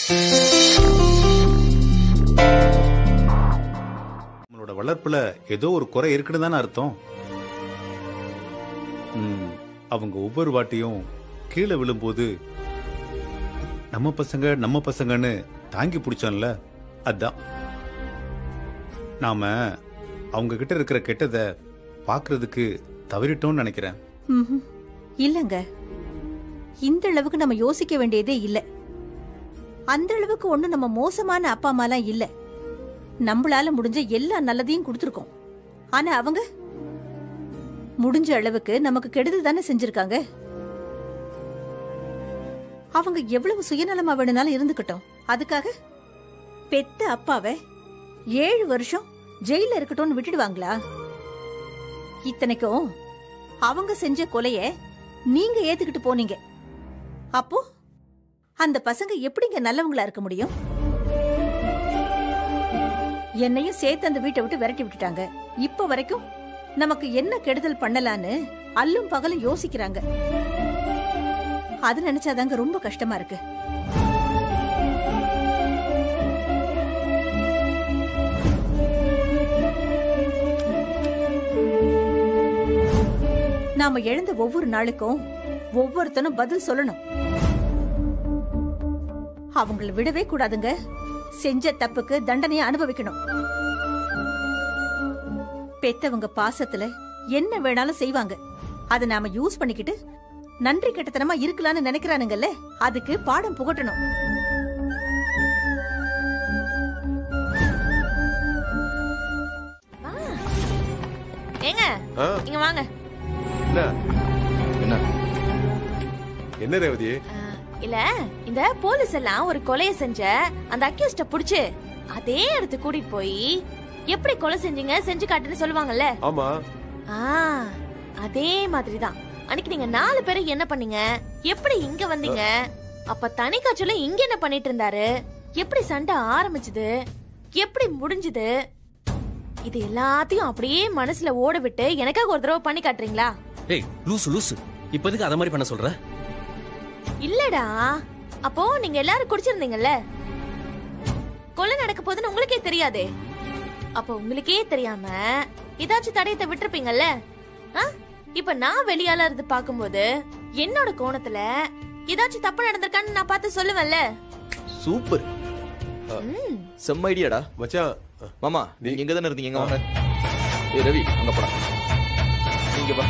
நம்மளோட வளர்ப்புல ஏதோ ஒரு குறை இருக்குன்னு தானே அர்த்தம் ம், அவங்க ஒவ்வொரு வாட்டியும் கீழே விழும்போது நம்ம பசங்க நம்ம பசங்கன்னு தாங்கி பிடிச்சோம்ல அதான் நாம அவங்க கிட்ட இருக்கிற கெட்டதை பார்க்கிறதுக்கு தவறிட்டோம்னு நினைக்கிறேன் ம்ஹும். இல்லங்க இந்த அளவுக்கு நம்ம யோசிக்க வேண்டியதே இல்ல அந்த அளவுக்கு ஒண்ணு நம்ம மோசமான அப்பா அம்மாலாம் இல்ல நம்மளால முடிஞ்ச எல்லா நல்லதையும் கொடுத்துருக்கோம் ஆனா அவங்க முடிஞ்ச அளவுக்கு நமக்கு கெடுதல் தானே செஞ்சிருக்காங்க அவங்க எவ்வளவு சுயநலமா வேணும்னாலும் இருந்துக்கட்டும் அதுக்காக பெத்த அப்பாவை ஏழு வருஷம் ஜெயில இருக்கட்டும்னு விட்டுடுவாங்களா இத்தனைக்கும் அவங்க செஞ்ச கொலைய நீங்க ஏத்துக்கிட்டு போனீங்க அப்போ அந்த பசங்க எப்படிங்க நல்லவங்களா இருக்க முடியும் என்னையும் சேர்த்து அந்த வீட்டை விட்டு விரட்டி விட்டுட்டாங்க இப்ப வரைக்கும் நமக்கு என்ன கெடுதல் பண்ணலான்னு அல்லும் பகலும் யோசிக்கிறாங்க அது நினைச்சாதாங்க ரொம்ப கஷ்டமா இருக்கு நாம எழுந்த ஒவ்வொரு நாளுக்கும் ஒவ்வொருத்தனும் பதில் சொல்லணும் அவங்கள விடவே கூடாதுங்க செஞ்ச தப்புக்கு தண்டனையை அனுபவிக்கணும் பெத்தவங்க பாசத்துல என்ன வேணாலும் செய்வாங்க அதை நாம யூஸ் பண்ணிக்கிட்டு நன்றி கெட்டத்தனமா இருக்கலாம்னு நினைக்கிறானுங்கல்ல அதுக்கு பாடம் புகட்டணும் ஏங்க ஆ, இங்க வாங்க என்ன என்ன என்ன ரேவதி அஹ், இல்ல இந்த போலீஸ் எல்லாம் ஒரு கொலைய செஞ்ச அந்த அக்யூஸ்ட புடிச்சு அதே இடத்துக்கு கூட்டிட்டு போய் எப்படி கொலை செஞ்சீங்க செஞ்சு காட்டுன்னு சொல்லுவாங்கல்ல ஆமா ஆ அதே மாதிரிதான் அன்னைக்கு நீங்க நாலு பேரும் என்ன பண்ணீங்க எப்படி இங்க வந்தீங்க அப்ப தனி காய்ச்சல இங்க என்ன பண்ணிட்டு இருந்தாரு எப்படி சண்டை ஆரம்பிச்சது எப்படி முடிஞ்சது இது எல்லாத்தையும் அப்படியே மனசுல ஓட விட்டு எனக்காக ஒரு தடவை பண்ணி காட்டுறீங்களா ஏய் லூசு லூசு இப்போதைக்கு அத மாதிரி பண்ண சொல்ற இல்லடா அப்போ நீங்க எல்லாரும் குடிச்சிருந்தீங்கல்ல கொலை நடக்க போகுதுன்னு உங்களுக்கே தெரியாதே அப்போ உங்களுக்கே தெரியாம ஏதாச்சும் தடயத்தை விட்டுருப்பீங்கல்ல ஆ? இப்ப நான் வெளியால இருந்து பாக்கும்போது என்னோட கோணத்துல ஏதாச்சும் தப்பு நடந்திருக்கான்னு நான் பார்த்து சொல்லுவேன்ல சூப்பர் ம், செம்ம ஐடியாடா மச்சான் மாமா நீங்க எங்க தானே இருந்தீங்க எங்க வாங்க ஏய் ரவி அங்க போடா நீங்க வா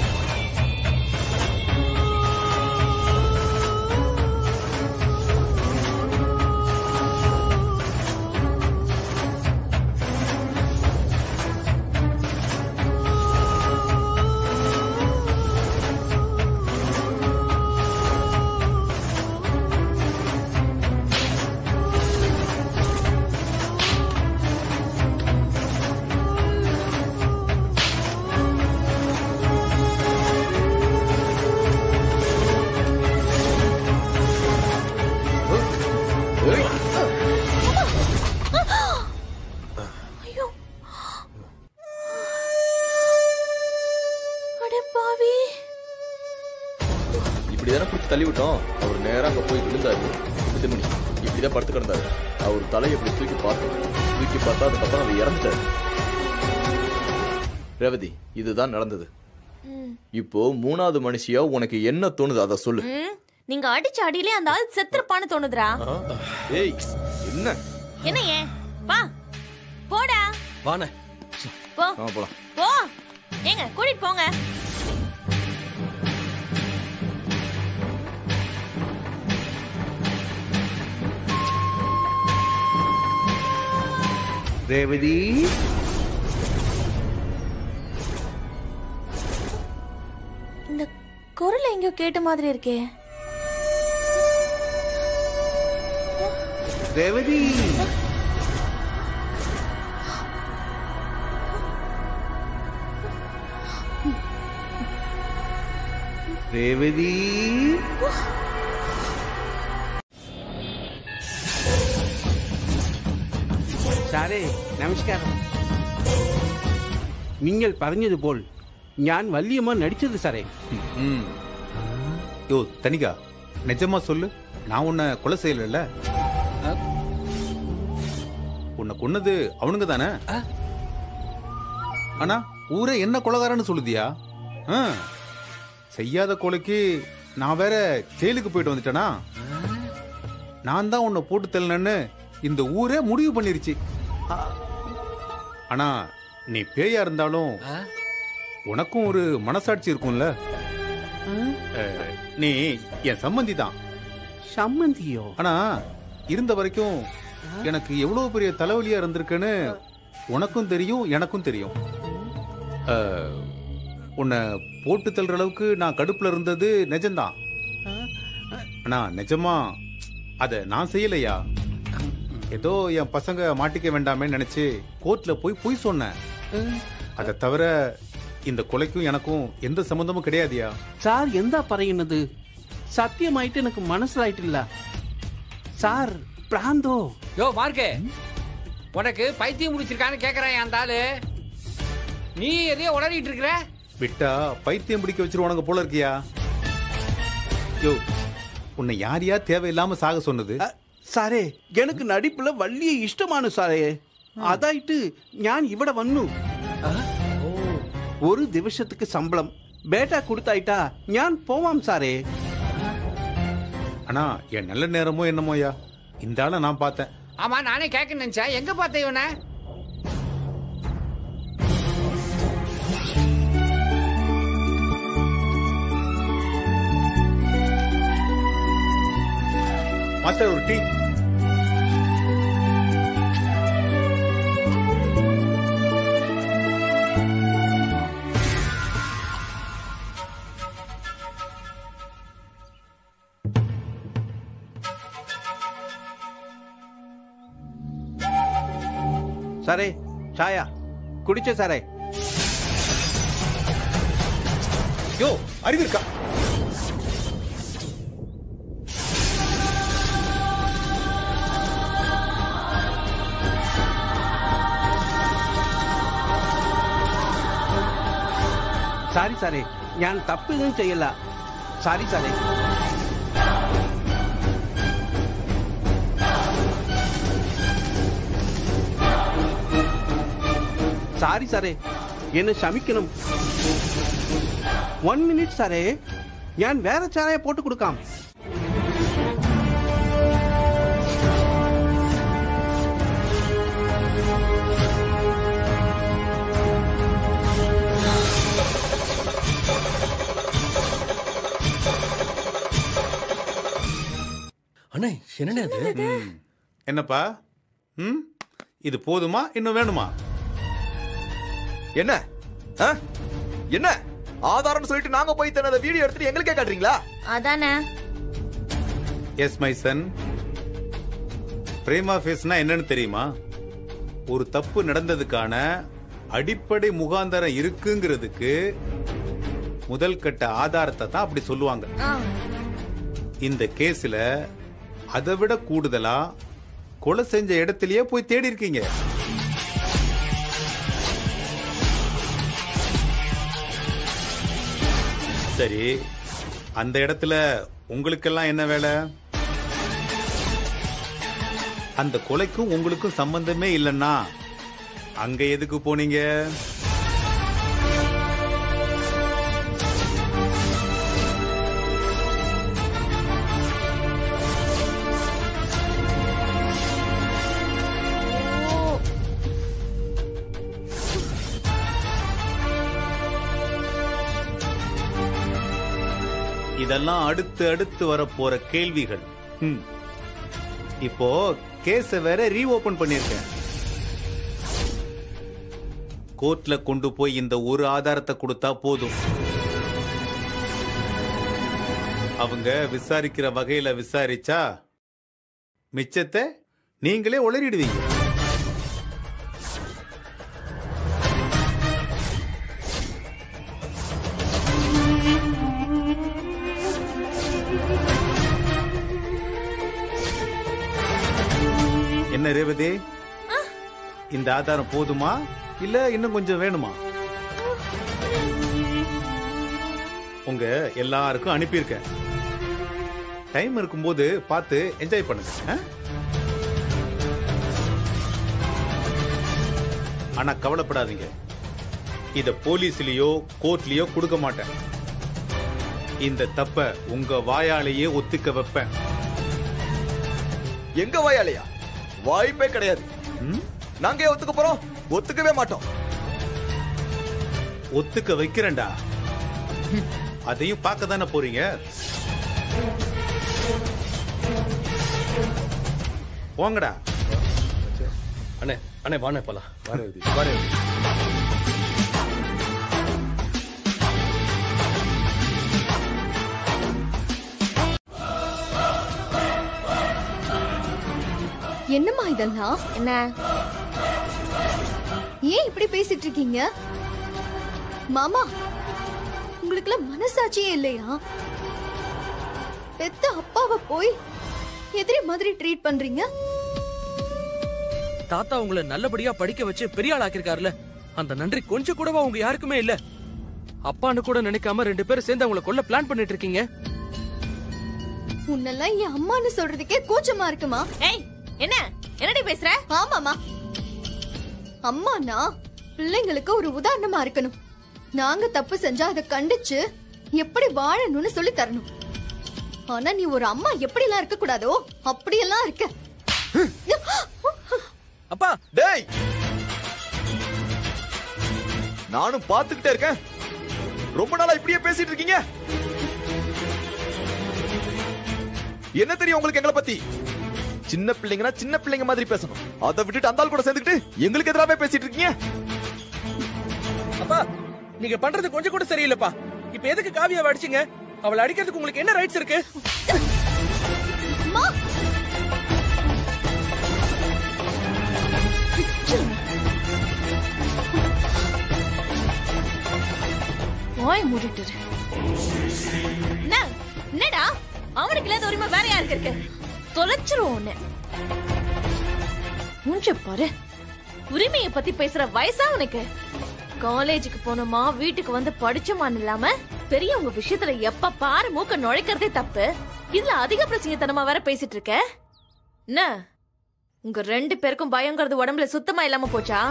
ஏய் ஐயோ அட பாவி இப்படிதானே பிடிச்சி தள்ளி விட்டோம் அவர் நேரா அங்க போய் விழுந்தாரு இப்படி மணி இப்படிதான் படுத்து கிடந்தாரு அவர் தலையை இப்படி தூக்கி பார்த்தோம் தூக்கி பார்த்தா அதுக்கப்புறம் அவர் இறந்துட்டாரு ரேவதி இதுதான் நடந்தது ம், இப்போ மூணாவது மனுஷியா உனக்கு என்ன தோணுது அதை சொல்லு ம், நீங்க அடிச்ச அடியிலே அந்த ஆள் செத்துருப்பான்னு தோணுதுடா ஏய் என்ன என்ன ஏன் வா போடா வாண்ணே போ ஆ போலாம் போ ஏங்க கூட்டிட்டு போங்க ரேவதி இந்த குரல் எங்கேயோ கேட்ட மாதிரி இருக்கே ரேவதி ரேவதி സാറേ നമസ്കാരം നിങ്ങൾ പറഞ്ഞതുപോൽ ഞാൻ വല്യമ്മ നടിച്ചത് സാറേ ம் யோ தனிகா நிஜமா சொல்லு நான் உன்னை கொலை செய்யலைல்ல உன்னை கொன்னது அவனுங்க தானே ஆனா ஊரே என்ன கொலகாரன்னு சொல்லுதியா ஆ, செய்யாத கொலைக்கு நான் வேற ஜெயிலுக்கு போயிட்டு வந்துட்டேனா நான் தான் உன்னை போட்டு தள்ளனன்னு இந்த ஊரே முடிவு பண்ணிருச்சு ஆனா நீ பேயா இருந்தாலும் உனக்கும் ஒரு மனசாட்சி இருக்கும்ல அஹ், நீ என் சம்மந்தி தான் சம்மந்தியோ ஆனா இருந்த வரைக்கும் எனக்கு எவ்வளவு பெரிய தலைவலியா இருந்திருக்குன்னு உனக்கும் தெரியும் எனக்கும் தெரியும் அஹ், உன்னை போட்டு தள்ளுற அளவுக்கு நான் கடுப்புல இருந்தது நிஜம்தான் ஆனா நிஜமா அத நான் செய்யலையா ஏதோ என் பசங்க மாட்டிக்க வேண்டாமேன்னு நினைச்சு கோர்ட்ல போய் பொய் சொன்னேன் அதை தவிர இந்த கொலைக்கும் எனக்கும் எந்த சம்பந்தமும் கிடையாதுயா சார் எந்த പറയുന്നത് സത്യമായിട്ട് എനിക്ക് മനസ്സിലായിട്ടില്ല സാർ പ്രാന്തോ யோ மார்க்கு உனக்கு பைத்தியம் முடிச்சிருக்கான்னு கேக்குறான் அந்த ஆளு நீ எதையோ உளறிட்டு இருக்கிற விட்டா பைத்தியம் பிடிக்க வச்சிருவானுங்க போல இருக்கியா யோ உன்னை யார் யார் தேவையில்லாம சாக சொன்னது അ, സാറേ എനിക്ക് നടിപ്പുള്ള വലിയ ഇഷ്ടമാണ് സാറേ അതായിട്ട് ഞാൻ ഇവിടെ വന്നു ഒരു ദിവസത്തേക്ക് ശമ്പളം ബേട്ട കൊടുത്തായിട്ടാ ഞാൻ പോവാം സാറേ ஆனா என் நல்ல நேரமோ என்னமோயா இந்த ஆளை நான் பார்த்தேன் ஆமா நானே கேட்க நினைச்சேன் எங்க பார்த்த இவனை மாஸ்டர் ஒரு டீ സാറേ ചായ കുടിച്ച സാറേ யோ அறிவு இருக்கா സാരി സാറേ ഞാൻ തപ്പിതൊന്നും ചെയ്യല്ല സാരി സാറേ സാരി സാറേ എന്നെ ക്ഷമിക്കണം വൺ മിനിറ്റ് സാറേ ഞാൻ വേറെ ചായ പോട്ട് കൊടുക്കാം அண்ணே என்னண்ணே அது ம். என்னப்பா ம் இது போதுமா இன்னும் வேணுமா என்ன ஆ? என்ன ஆதாரம்னு சொல்லிட்டு நாங்க போய் தன வீடியோ எடுத்துட்டு எங்களுக்கே காட்டுறீங்களா அதானே எஸ் மை சன் பிரேமா ஃபேஸ்னா என்னன்னு தெரியுமா ஒரு தப்பு நடந்ததுக்கான அடிப்படை முகாந்தரம் இருக்குங்கிறதுக்கு முதல் கட்ட ஆதாரத்தை தான் அப்படி சொல்லுவாங்க ஆ, இந்த கேஸ்ல அதை விட கூடுதலா கொலை செஞ்ச இடத்திலேயே போய் தேடி இருக்கீங்க சரி அந்த இடத்துல உங்களுக்கெல்லாம் என்ன வேலை அந்த கொலைக்கும் உங்களுக்கும் சம்பந்தமே இல்லைன்னா அங்க எதுக்கு போனீங்க இதெல்லாம் அடுத்து அடுத்து வரப்போற கேள்விகள் ம். இப்போ கேஸ வேற ரீஓபன் பண்ணிருக்கேன் கோர்ட்ல கொண்டு போய் இந்த ஒரு ஆதாரத்தை கொடுத்தா போதும் அவங்க விசாரிக்கிற வகையில விசாரிச்சா மிச்சத்தை நீங்களே உளறிடுவீங்க என்ன ரேவதி இந்த ஆதாரம் போதுமா இல்ல இன்னும் கொஞ்சம் வேணுமா உங்க எல்லாருக்கும் அனுப்பியிருக்கேன் டைம் இருக்கும்போது பார்த்து என்ஜாய் பண்ணுங்க ஆ? ஆனா கவலைப்படாதீங்க இத போலீஸ்லயோ கோர்ட்லயோ கொடுக்க மாட்டேன் இந்த தப்ப உங்க வாயாலேயே ஒத்துக்க வைப்பேன் எங்க வாயாலையா வாய்ப்பே கிடையாது ம்? நாங்க ஏன் ஒத்துக்க போறோம் ஒத்துக்கவே மாட்டோம் ஒத்துக்க வைக்கிறேன்டா அதையும் பார்க்க தானே போறீங்க போங்கடா அண்ணே அண்ணே வாண்ணே போலாம் வா ரேவதி வா ரேவதி. என்னம்மா இதெல்லாம் என்ன ஏன் இப்படி பேசிட்டு இருக்கீங்க மாமா உங்களுக்குலாம் மனசாட்சியே இல்லையா பெத்த அப்பாவை போய் எதிரி மாதிரி ட்ரீட் பண்றீங்க தாத்தா உங்களை நல்லபடியா படிக்க வச்சு பெரிய ஆள் ஆக்கிருக்காருல அந்த நன்றி கொஞ்சம் கூடவா உங்க யாருக்குமே இல்ல அப்பான்னு கூட நினைக்காம ரெண்டு பேரும் சேர்ந்து அவங்கள கொல்ல பிளான் பண்ணிட்டு இருக்கீங்க உன்னெல்லாம் என் அம்மான்னு சொல்றதுக்கே கூச்சமா இருக்குமா ஏய் என்ன என்னடி பேசுற ஆமாமா அம்மானா பிள்ளைங்களுக்கு ஒரு உதாரணமா இருக்கணும் நாங்க தப்பு செஞ்சா அதை கண்டிச்சு எப்படி வாழணும்னு சொல்லி தரணும் ஆனா நீ ஒரு அம்மா எப்படி எல்லாம் இருக்க கூடாதோ அப்படியெல்லாம் இருக்க அப்பா டேய் நானும் பாத்துக்கிட்டே இருக்கேன் ரொம்ப நாளா இப்படியே பேசிட்டு இருக்கீங்க என்ன தெரியும் உங்களுக்கு எங்களை பத்தி சின்ன பிள்ளைங்கன்னா சின்ன பிள்ளைங்க மாதிரி பேசணும் அதை விட்டுட்டு அந்த ஆள் கூட சேர்ந்துக்கிட்டு எங்களுக்கு எதிராகவே பேசிட்டு இருக்கீங்க அப்பா நீங்க பண்றது கொஞ்சம் கூட சரியில்லைப்பா இப்ப எதுக்கு காவியாவை அடிச்சீங்க அவளை அடிக்கிறதுக்கு உங்களுக்கு என்ன ரைட்ஸ் இருக்கு வாய் மூடிட்டு இரு. என்ன என்னடா அவனுக்கு இல்லாத உரிமை வேற யாருக்கு இருக்கு தொலைச்சிரும் உன்னை மூஞ்ச பாரு உரிமைய பத்தி பேசுற வயசா உனக்கு காலேஜுக்கு போனோமா வீட்டுக்கு வந்து படிச்சோமான்னு இல்லாம பெரியவங்க விஷயத்துல எப்ப பாரு மூக்க நுழைக்கிறதே தப்பு இதுல அதிக பிரசங்கத்தனமா வேற பேசிட்டு இருக்க என்ன உங்க ரெண்டு பேருக்கும் பயங்கிறது உடம்புல சுத்தமா இல்லாம போச்சா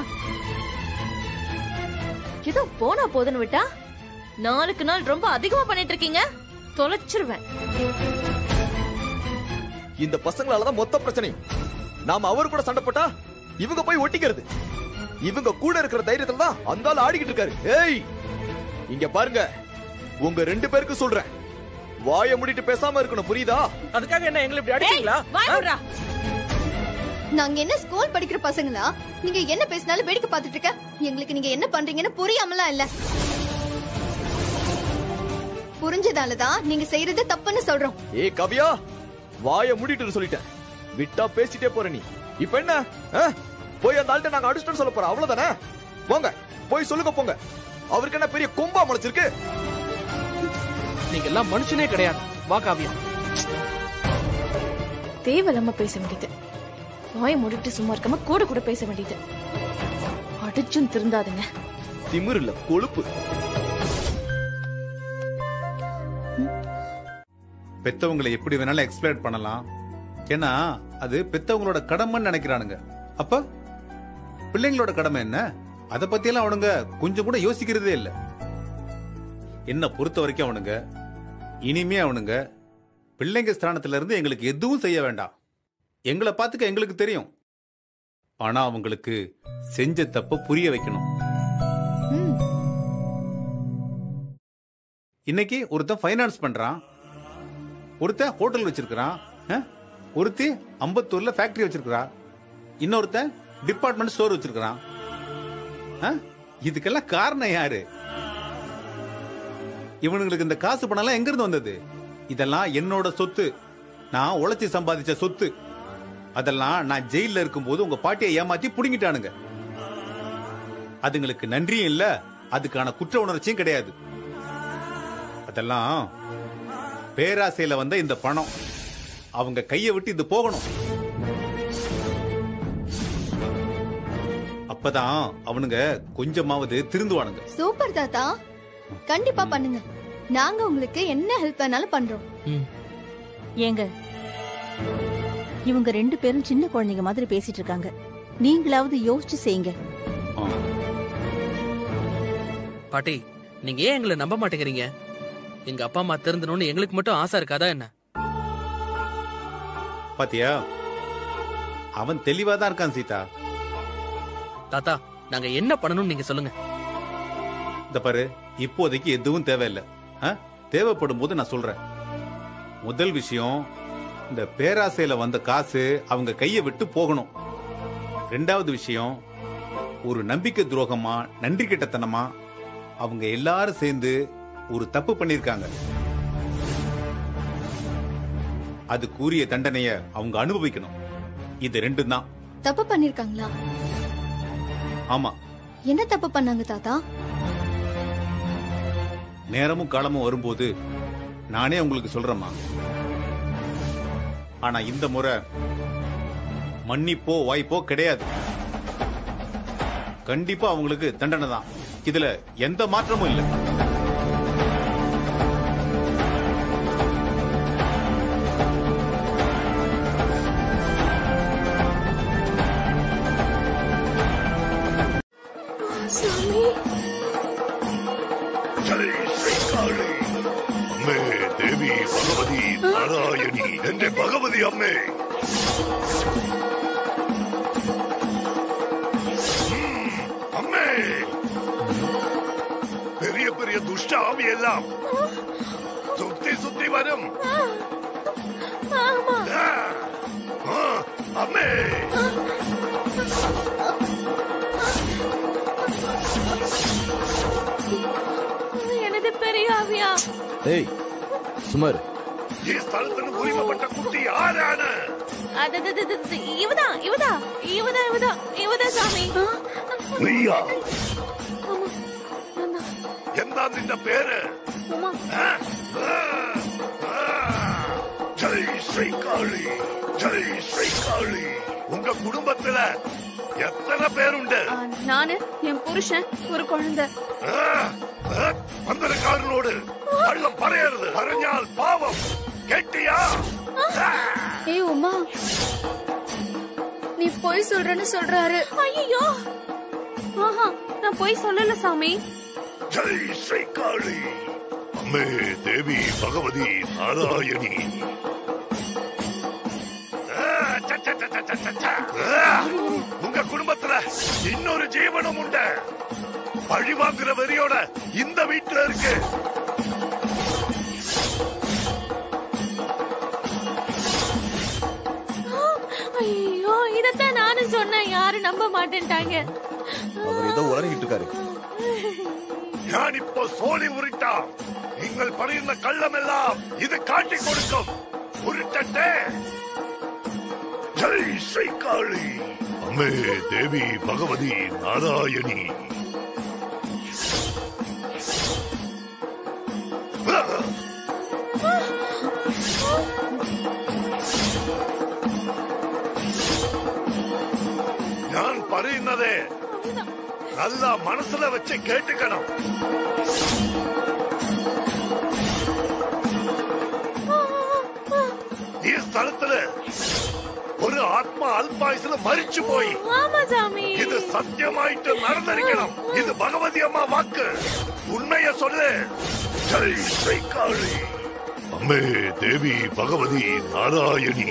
ஏதோ போனா போதுன்னு விட்டா நாளுக்கு நாள் ரொம்ப அதிகமா பண்ணிட்டு இருக்கீங்க தொலைச்சிருவேன் இந்த பசங்களாலதான் மொத்த பிரச்சனை நாம அவர் கூட சண்டை போட்டா இவங்க போய் ஒட்டிக்கிறது இவங்க கூட இருக்கிற தைரியத்துல தான் அந்த ஆள் ஆடிக்கிட்டு இருக்காரு ஏய் இங்க பாருங்க உங்க ரெண்டு பேருக்கு சொல்றேன் வாயை மூடிட்டு பேசாம இருக்கணும் புரியுதா அதுக்காக என்ன எங்களை இப்படி அடிச்சீங்களா வாய் மூடுறா. நாங்க என்ன ஸ்கூல் படிக்கிற பசங்களா நீங்க என்ன பேசினாலும் வேடிக்கை பார்த்துட்டு இருக்க எங்களுக்கு நீங்க என்ன பண்றீங்கன்னு புரியாமலாம் இல்ல புரிஞ்சதாலதான் நீங்க செய்யறது தப்புன்னு சொல்றோம் ஏய் கவியா வாயை மூடிட்டு சொல்லிட்டேன் விட்டா பேசிட்டே போற நீ இப்ப என்ன ஆ? போய் அந்த ஆள்கிட்ட நாங்க அடிச்சிட்டோம்னு சொல்ல போறோம் அவ்வளவுதானே போங்க போய் சொல்லுங்க போங்க அவருக்கு என்ன பெரிய கொம்பா முளைச்சிருக்கு நீங்க எல்லாம் மனுஷனே கிடையாது வா காவியா தேவையில்லாம பேச வேண்டியது வாயை மூடிட்டு சும்மா இருக்காம கூட கூட பேச வேண்டியது அடிச்சும் திருந்தாதுங்க திமிரு இல்ல கொழுப்பு பெத்தவங்களை எப்படி வேணாலும் எக்ஸ்பிளைன் பண்ணலாம் ஏன்னா அது பெத்தவங்களோட கடமைன்னு நினைக்கிறானுங்க அப்ப பிள்ளைங்களோட கடமை என்ன அத பத்தியெல்லாம் அவனுங்க கொஞ்சம் கூட யோசிக்கிறதே இல்ல என்ன பொறுத்த வரைக்கும் அவனுங்க இனிமே அவனுங்க பிள்ளைங்க ஸ்தானத்துல இருந்து எங்களுக்கு எதுவும் செய்ய வேண்டாம் எங்களை பார்த்துக்க எங்களுக்கு தெரியும் ஆனா அவங்களுக்கு செஞ்ச தப்ப புரிய வைக்கணும் ம், இன்னைக்கு ஒருத்தன் ஃபைனான்ஸ் பண்றான் ஒருத்தன் ஹோட்டல் வச்சிருக்கிறான் அஹ்? ஒருத்தி அம்பத்தூர்ல ஃபேக்டரி வச்சிருக்கிறா இன்னொருத்தன் டிபார்ட்மெண்ட் ஸ்டோர் வச்சிருக்கிறான் அஹ்? இதுக்கெல்லாம் காரணம் யாரு இவனுங்களுக்கு இந்த காசு பணம்லாம் எங்க இருந்து வந்தது இதெல்லாம் என்னோட சொத்து நான் உழைச்சி சம்பாதிச்ச சொத்து அதெல்லாம் நான் ஜெயில இருக்கும்போது உங்க பாட்டியை ஏமாத்தி புடுங்கிட்டானுங்க அதுங்களுக்கு நன்றியும் இல்ல அதுக்கான குற்ற உணர்ச்சியும் கிடையாது அதெல்லாம் பேராசையில வந்த இந்த பணம் அவங்க கையை விட்டு இது போகணும் அப்பதான் அவனுங்க கொஞ்சமாவது திருந்துவானுங்க சூப்பர் தாத்தா கண்டிப்பா பண்ணுங்க நாங்க உங்களுக்கு என்ன ஹெல்ப் வேணாலும் பண்றோம் ஏங்க இவங்க ரெண்டு பேரும் சின்ன குழந்தைங்க மாதிரி பேசிட்டு இருக்காங்க நீங்களாவது யோசிச்சு செய்யுங்க ஆ. பாட்டி நீங்க ஏன் எங்களை நம்ப மாட்டேங்கிறீங்க எங்க அப்பா அம்மா திருந்தணும்னு எங்களுக்கு மட்டும் ஆசை இருக்காதா என்ன பாத்தியா அவன் தெளிவா தான் இருக்கான் சீதா தாத்தா நாங்க என்ன பண்ணணும்னு நீங்க சொல்லுங்க இந்த பாரு இப்போதைக்கு எதுவும் தேவையில்லை ஆ? தேவைப்படும் போது நான் சொல்றேன் முதல் விஷயம் இந்த பேராசையில வந்த காசு அவங்க கையை விட்டு போகணும் ரெண்டாவது விஷயம் ஒரு நம்பிக்கை துரோகமா நன்றி கெட்டத்தனமா அவங்க எல்லாரும் சேர்ந்து ஒரு தப்பு பண்ணிருக்காங்க அது கூறிய தண்டனைய அவங்க அனுபவிக்கணும் இது ரெண்டும் தான் தப்பு பண்ணிருக்காங்களா ஆமா என்ன தப்பு பண்ணாங்க தாத்தா நேரமும் காலமும் வரும்போது நானே உங்களுக்கு சொல்றேம்மா ஆனா இந்த முறை மன்னிப்போ வாய்ப்போ கிடையாது கண்டிப்பா அவங்களுக்கு தண்டனை தான் இதுல எந்த மாற்றமும் இல்லை അമ്മേ ദേവി ഭഗവതി നാരായണി എന്റെ ഭഗവതി അമ്മേ ഉം, അമ്മേ பெரிய பெரிய துஷ்ட ஆவி எல்லாம் சுத்தி சுத்தி வரும் ஆ, ஆ, அம்மே எனது பெரிய ஆவியா ஏய் சுமார் ഈ സ്ഥലത്തിന് ഉരിമപ്പെട്ട കുട്ടി ആരാണ് அது அது, அது, அது, இவதா இவதா இவதா இவதா இவதா சாமி നീയാ എന്താ നിന്റെ പേര് ആ? ആ, ആ. ஜெய் ஸ்ரீ காளி ஜெய் ஸ்ரீ காளி உங்க குடும்பத்துல எத்தனை பேருண்டு நானு என் புருஷன் ஒரு குழந்தை ആ, ആ, മന്ദിരക്കാരനോട് കള്ളം പറയരുത് പറഞ്ഞാൽ പാവം കെട്ടിയാ ஏய் உமா நீ பொய் சொல்றேன்னு சொல்றாரு ஐயோ ஆஹா நான் போய் சொல்லல சாமி ஜெய் ஸ்ரீ காளி அம்மே தேவி பகவதி நாராயணி ஆ, ச, ச, ச, ச, ச, ச. ஆ, உங்க குடும்பத்துல இன்னொரு ஜீவனம் உண்டு பழி வாங்குற வெறியோட இந்த வீட்டுல இருக்கு ஐயோ இதத்தான் நானும் சொன்னேன் யாரும் நம்ப மாட்டேன்ட்டாங்க அவர் ஏதோ உளறிக்கிட்டு இருக்காரு ഞാൻ ഇപ്പോ സോളി ഉരുട്ടാം നിങ്ങൾ പറയുന്ന കള്ളമെല്ലാം ഇത് കാട്ടിക്കൊടുക്കും ഉരുട്ടട്ടെ ജയ് ശ്രീകാളി അമ്മേ ദേവി ഭഗവതി നാരായണി ഞാൻ പറയുന്നത് നല്ല മനസ്സിലെ വെച്ച് കേട്ടുക്കണം ഈ സ്ഥലത്തില് ഒരു ആത്മ അല്പായുസിൽ മരിച്ചു പോയി ஆமா சாமி ഇത് സത്യമായിട്ട് നടന്നിരിക്കണം ഇത് ഭഗവതി അമ്മ വാക്ക് ഉണ്മയെ சொல்லு ജയ് ശ്രീകാളി അമ്മേ ദേവി ഭഗവതി നാരായണി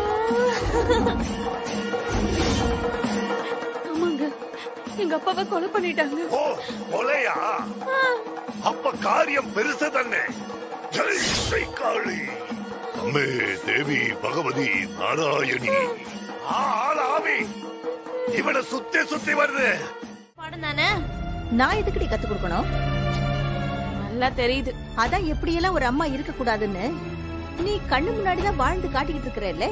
ஆமாங்க எங்க அப்பாவை கொலை பண்ணிட்டாங்க ഓ കൊലയാ അപ്പ കാര്യം പെരുസ തന്നെ ജയ് ശ്രീകാളി അമ്മേ ദേവി ഭഗവതി നാരായണി ആ ആളാവി ഇവിടെ സുത്തി സുത്തി വരുത് பாடம் தானே நான் எதுக்குடி கத்து கொடுக்கணும் நல்லா தெரியுது அதான் எப்படியெல்லாம் ஒரு அம்மா இருக்க கூடாதுன்னு நீ கண்ணு முன்னாடி தான் வாழ்ந்து காட்டிக்கிட்டு இருக்கிறல்ல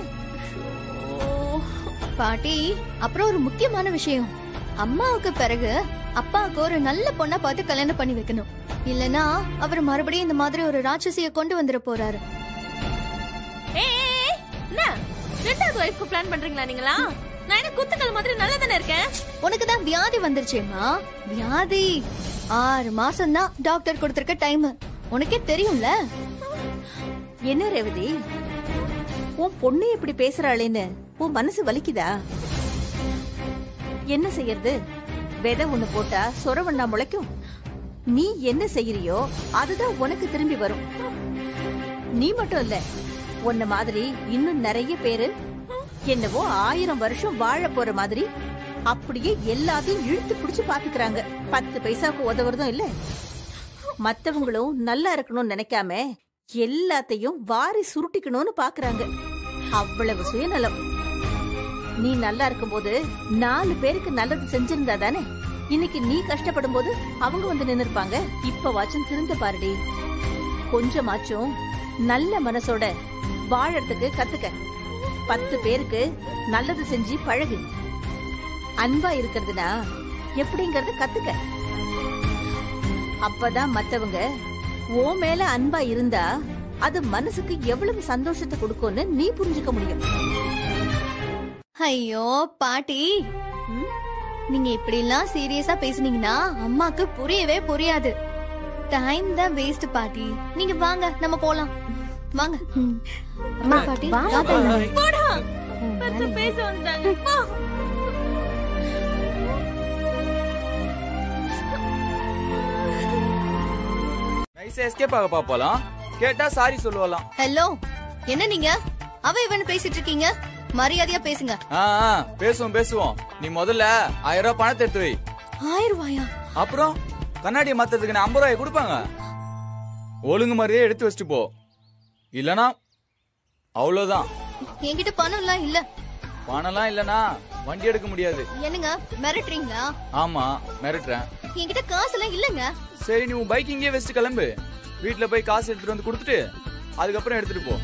பாட்டி அப்புறம் ஒரு முக்கியமான விஷயம் அம்மாவுக்கு பிறகு அப்பாவுக்கு ஒரு நல்ல பொண்ணா பார்த்து கல்யாணம் பண்ணி வைக்கணும் இல்லனா அவர் மறுபடியும் இந்த மாதிரி ஒரு ராட்சசிய கொண்டு வந்துட போறாரு ஏய், ஏய், ஏய், என்ன ரெண்டாவது ஒய்ஃப்க்கு பிளான் பண்றீங்களா நீங்களா நான் என்ன குத்துக்கள் மாதிரி நல்லா தானே இருக்கேன் உனக்கு தான் வியாதி வந்துருச்சேம்மா வியாதி ஆறு மாசம் தான் டாக்டர் கொடுத்திருக்க டைம் உனக்கே தெரியும்ல என்ன ரேவதி உன் பொண்ணு இப்படி பேசுறாளேன்னு உன் மனசு வலிக்குதா என்ன செய்யறது விதை ஒண்ணு போட்டா சொரவண்ணா முளைக்கும் நீ என்ன செய்யறியோ அதுதான் உனக்கு திரும்பி வரும் நீ மட்டும் இல்ல உன்ன மாதிரி இன்னும் நிறைய பேரு என்னவோ ஆயிரம் வருஷம் வாழ போற மாதிரி அப்படியே எல்லாத்தையும் இழுத்து பிடிச்சு பாத்துக்கறாங்க பத்து பைசாக்கு உதவுறதும் இல்ல மத்தவங்களும் நல்லா இருக்கணும்னு நினைக்காம எல்லாத்தையும் வாரி சுருட்டிக்கணும்னு பாக்குறாங்க அவ்வளவு சுயநலம் நீ நல்லா இருக்கும்போது நாலு பேருக்கு நல்லது செஞ்சிருந்தா தானே இன்னைக்கு நீ கஷ்டப்படும் போது அவங்க வந்து நின்னு இருப்பாங்க இப்ப வாச்சும் திருந்த பாருடி கொஞ்சமாச்சும் நல்ல மனசோட வாழறதுக்கு கத்துக்க பத்து பேருக்கு நல்லது செஞ்சு பழகு அன்பா இருக்கிறதுனா எப்படிங்கறத கத்துக்க அப்பதான் மத்தவங்க ஓ மேல அன்பா இருந்தா அது மனசுக்கு எவ்வளவு சந்தோஷத்தை கொடுக்கும்னு நீ புரிஞ்சுக்க முடியும் ஐயோ பாட்டி நீங்க இப்படி எல்லாம் சீரியஸா பேசுனீங்கன்னா அம்மாக்கு புரியவே புரியாது டைம் தான் வேஸ்ட் பாட்டி நீங்க வாங்க நம்ம போலாம் வாங்க அம்மா பாட்டி வா. வா போலாம். Bye. போடா பெருசா பேச வந்துட்டாங்க போ. நைஸா எஸ்கேப் ஆக பாப்பலாம் கேட்டா சாரி சொல்லுவலாம் ஹலோ என்ன நீங்க அவ இவன் பேசிட்டு இருக்கீங்க மரியாதையா பேசுங்க ஆ ஆ, பேசுவோம் பேசுவோம் நீ முதல்ல ஆயிரம் ரூபாய் பணத்தை எடுத்து வை ஆயிரம் ரூபாயா அப்புறம் கண்ணாடியை மாத்துறதுக்கு நான் ஐம்பது ரூபாய் கொடுப்பாங்க ஒழுங்கு மாதிரியே எடுத்து வச்சுட்டு போ இல்லனா அவ்வளவுதான் என்கிட்ட பணம் எல்லாம் இல்ல பணம்லாம் இல்லனா வண்டி எடுக்க முடியாது என்னங்க மிரட்டுறீங்களா ஆமா மிரட்டுறேன் என்கிட்ட காசு எல்லாம் இல்லங்க சரி நீ உன் பைக் இங்கேயே வச்சுட்டு கிளம்பு வீட்ல போய் காசு எடுத்துட்டு வந்து கொடுத்துட்டு அதுக்கப்புறம் எடுத்துட்டு போ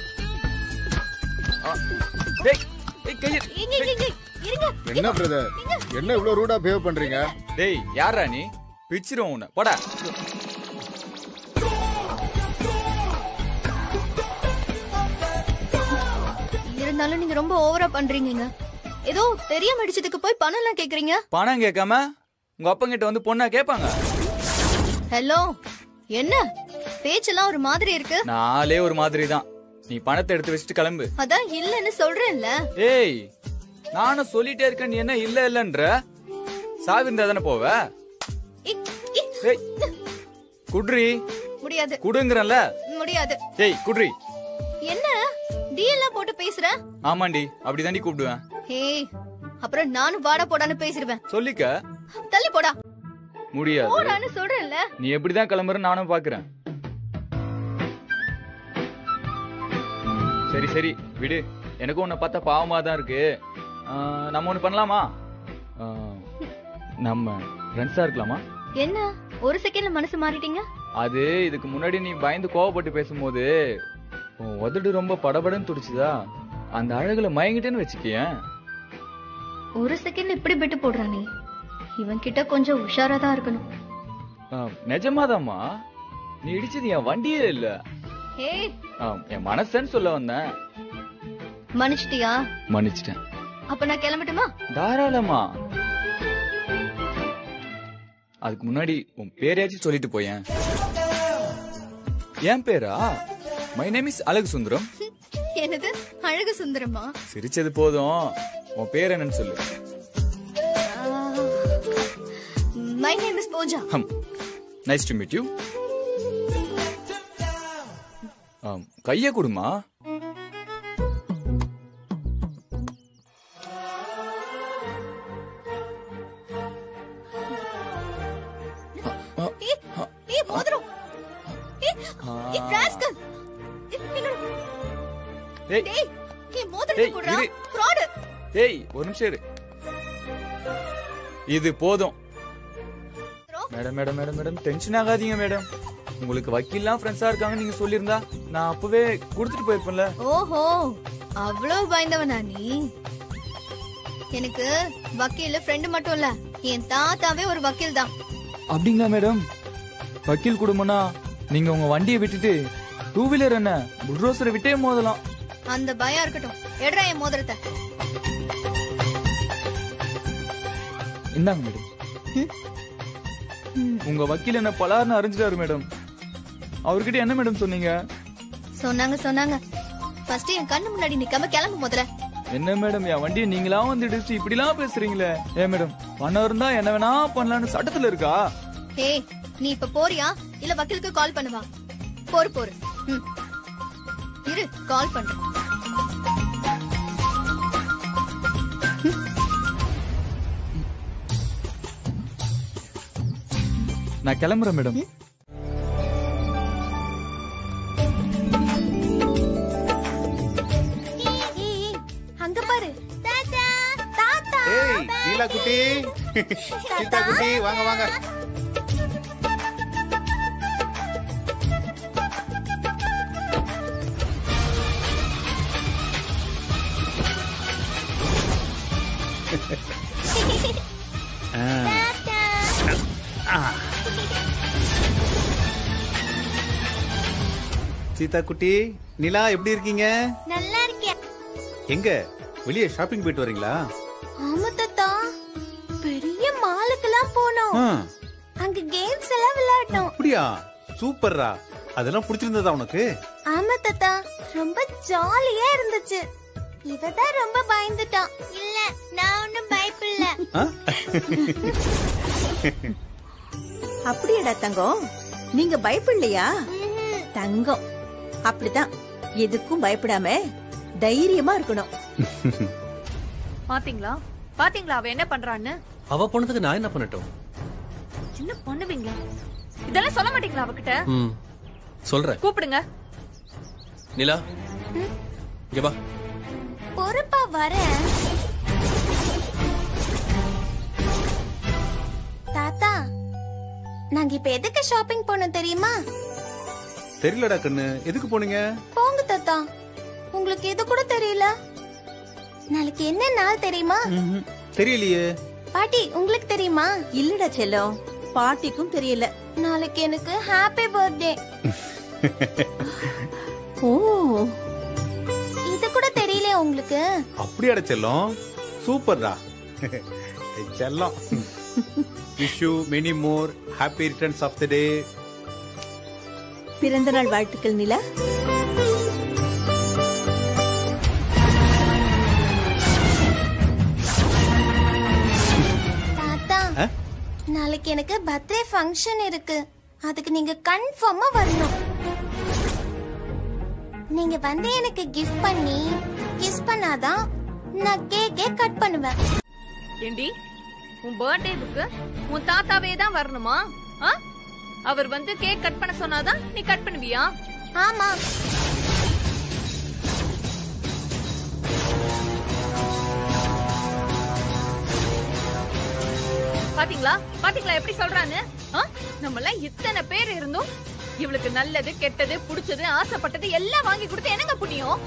ஆ, டேய், டேய், கையை- இங்க இங்க இங்க இருங்க என்ன பிரதர் என்ன இவ்வளவு ரூடா பிஹேவ் பண்றீங்க டேய் யாரா நீ பிச்சிரும் உன்னை போடா இருந்தாலும் நீங்க ரொம்ப ஓவரா பண்றீங்க ஏதோ தெரியாம அடிச்சதுக்கு போய் பணம் எல்லாம் கேக்குறீங்க பணம் கேட்காம உங்க அப்பங்கிட்ட வந்து பொண்ணா கேட்பாங்க ஹலோ என்ன பேச்செல்லாம் ஒரு மாதிரி இருக்கு நாளே ஒரு மாதிரி தான் நீ பணத்தை எடுத்து வச்சுட்டு கிளம்பு அதான் இல்லன்னு சொல்றேன்ல ஏய் நானும் சொல்லிட்டே இருக்கேன் நீ என்ன இல்ல இல்லன்ற சாவி இருந்தா தானே போவ இ- இ- ஏய் குட்ரி முடியாது குடுங்கறல முடியாது ஏய் குட்ரி என்ன டீ எல்லாம் போட்டு பேசுற ஆமாண்டி அப்படிதாண்டி கூப்பிடுவேன் ஹே அப்புறம் நானும் வாடா போடான்னு பேசிடுவேன் சொல்லிக்க தள்ளி போடா முடியாது போடான்னு சொல்றேன்ல நீ எப்படிதான் கிளம்புற நானும் பாக்குறேன் சரி சரி விடு எனக்கும் உன்னை பார்த்தா பாவமா தான் இருக்கு ஆ, நம்ம ஒண்ணு பண்ணலாமா ஆ, நம்ம ஃப்ரெண்ட்ஸா இருக்கலாமா என்ன ஒரு செகண்ட்ல மனசு மாறிட்டீங்க அது இதுக்கு முன்னாடி நீ பயந்து கோவப்பட்டு பேசும்போது உன் உதடு ரொம்ப படபடன்னு துடிச்சுதா அந்த அழகுல மயங்கிட்டேன்னு வச்சுக்கேன் ஒரு செகண்ட்ல இப்படி பெட்டு போடுறானே இவன் கிட்ட கொஞ்சம் உஷாரா தான் இருக்கணும் நிஜமாதாம்மா நீ இடிச்சது என் வண்டியே இல்ல ஹே ஆ, என் மனசன்னு சொல்ல வந்தேன் மன்னிச்சிட்டியா மன்னிச்சிட்டேன் அப்ப நான் கிளம்பட்டுமா தாராளமா அதுக்கு முன்னாடி உன் பேரையாச்சும் சொல்லிட்டு போயேன் என் பேரா மை நேம் இஸ் அழகு சுந்தரம் என்னது அழகு சுந்தரமா சிரிச்சது போதும் உன் பேர் என்னன்னு சொல்லு my name is Pooja hmm nice to meet you கைய கொடுமா ஏய், ஏய், மோதிரம் ஏய், ஏய், rascal. ஏய், என்னோட- டேய் டேய், ஏய், மோதிரத்தை டேய், குடுறா. இரு. fraud. டேய் ஒரு நிமிஷம் இரு இது போதும் madam madam madam madam tension ஆகாதீங்க மேடம் உங்களுக்கு வக்கீல்லாம் ஃப்ரெண்ட்ஸா இருக்காங்க நீங்க சொல்லியிருந்தா நான் அப்பவே கொடுத்துட்டு போயிருப்பேன்ல ஓஹோ அவ்வளவு பயந்தவனா நீ எனக்கு வக்கீல் ஃப்ரெண்டு மட்டும் இல்ல என் தாத்தாவே ஒரு வக்கீல் தான் அப்படிங்களா மேடம் வக்கீல் குடும்பம்னா நீங்க உங்க வண்டியை விட்டுட்டு டூ வீலர் என்ன புல்ரோசரை விட்டே மோதலாம் அந்த பயம் இருக்கட்டும் எடுறா என் மோதிரத்தை இந்தாங்க மேடம் உங்க வக்கீல் என்ன பலார்னு அறிஞ்சிட்டாரு மேடம் அவர்கிட்ட என்ன மேடம் சொன்னீங்க சொன்னாங்க சொன்னாங்க ஃபர்ஸ்ட் என் கண்ணு முன்னாடி நிக்காம கிளம்பு முதல்ல என்ன மேடம் என் வண்டியை நீங்களா வந்து இடிச்சு இப்படிலாம் பேசுறீங்களே ஏ மேடம் பணம் இருந்தா என்ன வேணா பண்ணலாம்னு சட்டத்துல இருக்கா ஏய் நீ இப்ப போறியா இல்ல வக்கீலுக்கு கால் பண்ணுவா போரு போரு ம். இரு கால் பண்றேன் நான் கிளம்புறேன் மேடம் அங்க பாரு தாத்தா தாத்தா ஏய் நீலா குட்டி சீதா குட்டி வாங்க வாங்க ஆ. ஆ. சீதா குட்டி நிலா எப்படி இருக்கீங்க நல்லா இருக்கேன் எங்க வெளியே ஷாப்பிங் போயிட்டு வரீங்களா ஆமா தாத்தா பெரிய மாலுக்கெல்லாம் போனோம் ஆ, அங்க கேம்ஸ் எல்லாம் விளையாடணும் அப்படியா சூப்பர்ரா அதெல்லாம் பிடிச்சிருந்ததா உனக்கு ஆமா தாத்தா ரொம்ப ஜாலியா இருந்துச்சு இவதான் ரொம்ப பயந்துட்டான் இல்ல நான் ஒண்ணும் பயப்படல ஆ? அப்படியாடா தங்கம் நீங்க பயப்படலையா தங்கம் அப்படிதான் எதுக்கும் பயப்படாம தைரியமா இருக்கணும் பாத்தீங்களா பாத்தீங்களா அவ என்ன பண்றான்னு அவ போனதுக்கு நான் என்ன பண்ணட்டும் என்ன பண்ணுவீங்க இதெல்லாம் சொல்ல மாட்டீங்களா அவகிட்ட ம் சொல்றேன் கூப்பிடுங்க நிலா இங்க வா பொறுப்பா வரேன் தாத்தா நாங்க இப்ப எதுக்கு ஷாப்பிங் போனோம் தெரியுமா தெரியலடா கண்ணு எதுக்கு போனீங்க போங்க தாத்தா உங்களுக்கு இது கூட தெரியல நாளைக்கு என்ன நாள் தெரியுமா ம்ஹும். தெரியலையே பாட்டி உங்களுக்கு தெரியுமா இல்லடா செல்லம் பாட்டிக்கும் தெரியல நாளைக்கு எனக்கு ஹாப்பி பர்த்டே ஓ இது கூட தெரியல உங்களுக்கு அப்படியாட செல்லம் சூப்பர்டா செல்லம் wish you many more happy returns of the day பிறந்த நாள் வாழ்த்துக்கள் நிலா தாத்தா நாளைக்கு எனக்கு பர்த்டே ஃபங்க்ஷன் இருக்கு அதுக்கு நீங்க கன்ஃபார்மா வரணும் நீங்க வந்து எனக்கு கிஃப்ட் பண்ணி கிஸ் பண்ணாதான் நான் கேக்கே கட் பண்ணுவேன் ஏண்டி உன் பர்த்டேவுக்கு உன் தாத்தாவே தான் வரணுமா ஆ? அவர் வந்து கேக் கட் பண்ண சொன்னாதான் நீ கட் பண்ணுவியா ஆமா பாத்தீங்களா பாத்தீங்களா எப்படி சொல்றான்னு ஆ? நம்ம எல்லாம் இத்தனை பேர் இருந்தும் இவளுக்கு நல்லது கெட்டது புடிச்சது ஆசைப்பட்டது எல்லாம் வாங்கி கொடுத்து என்னங்க புண்ணியம்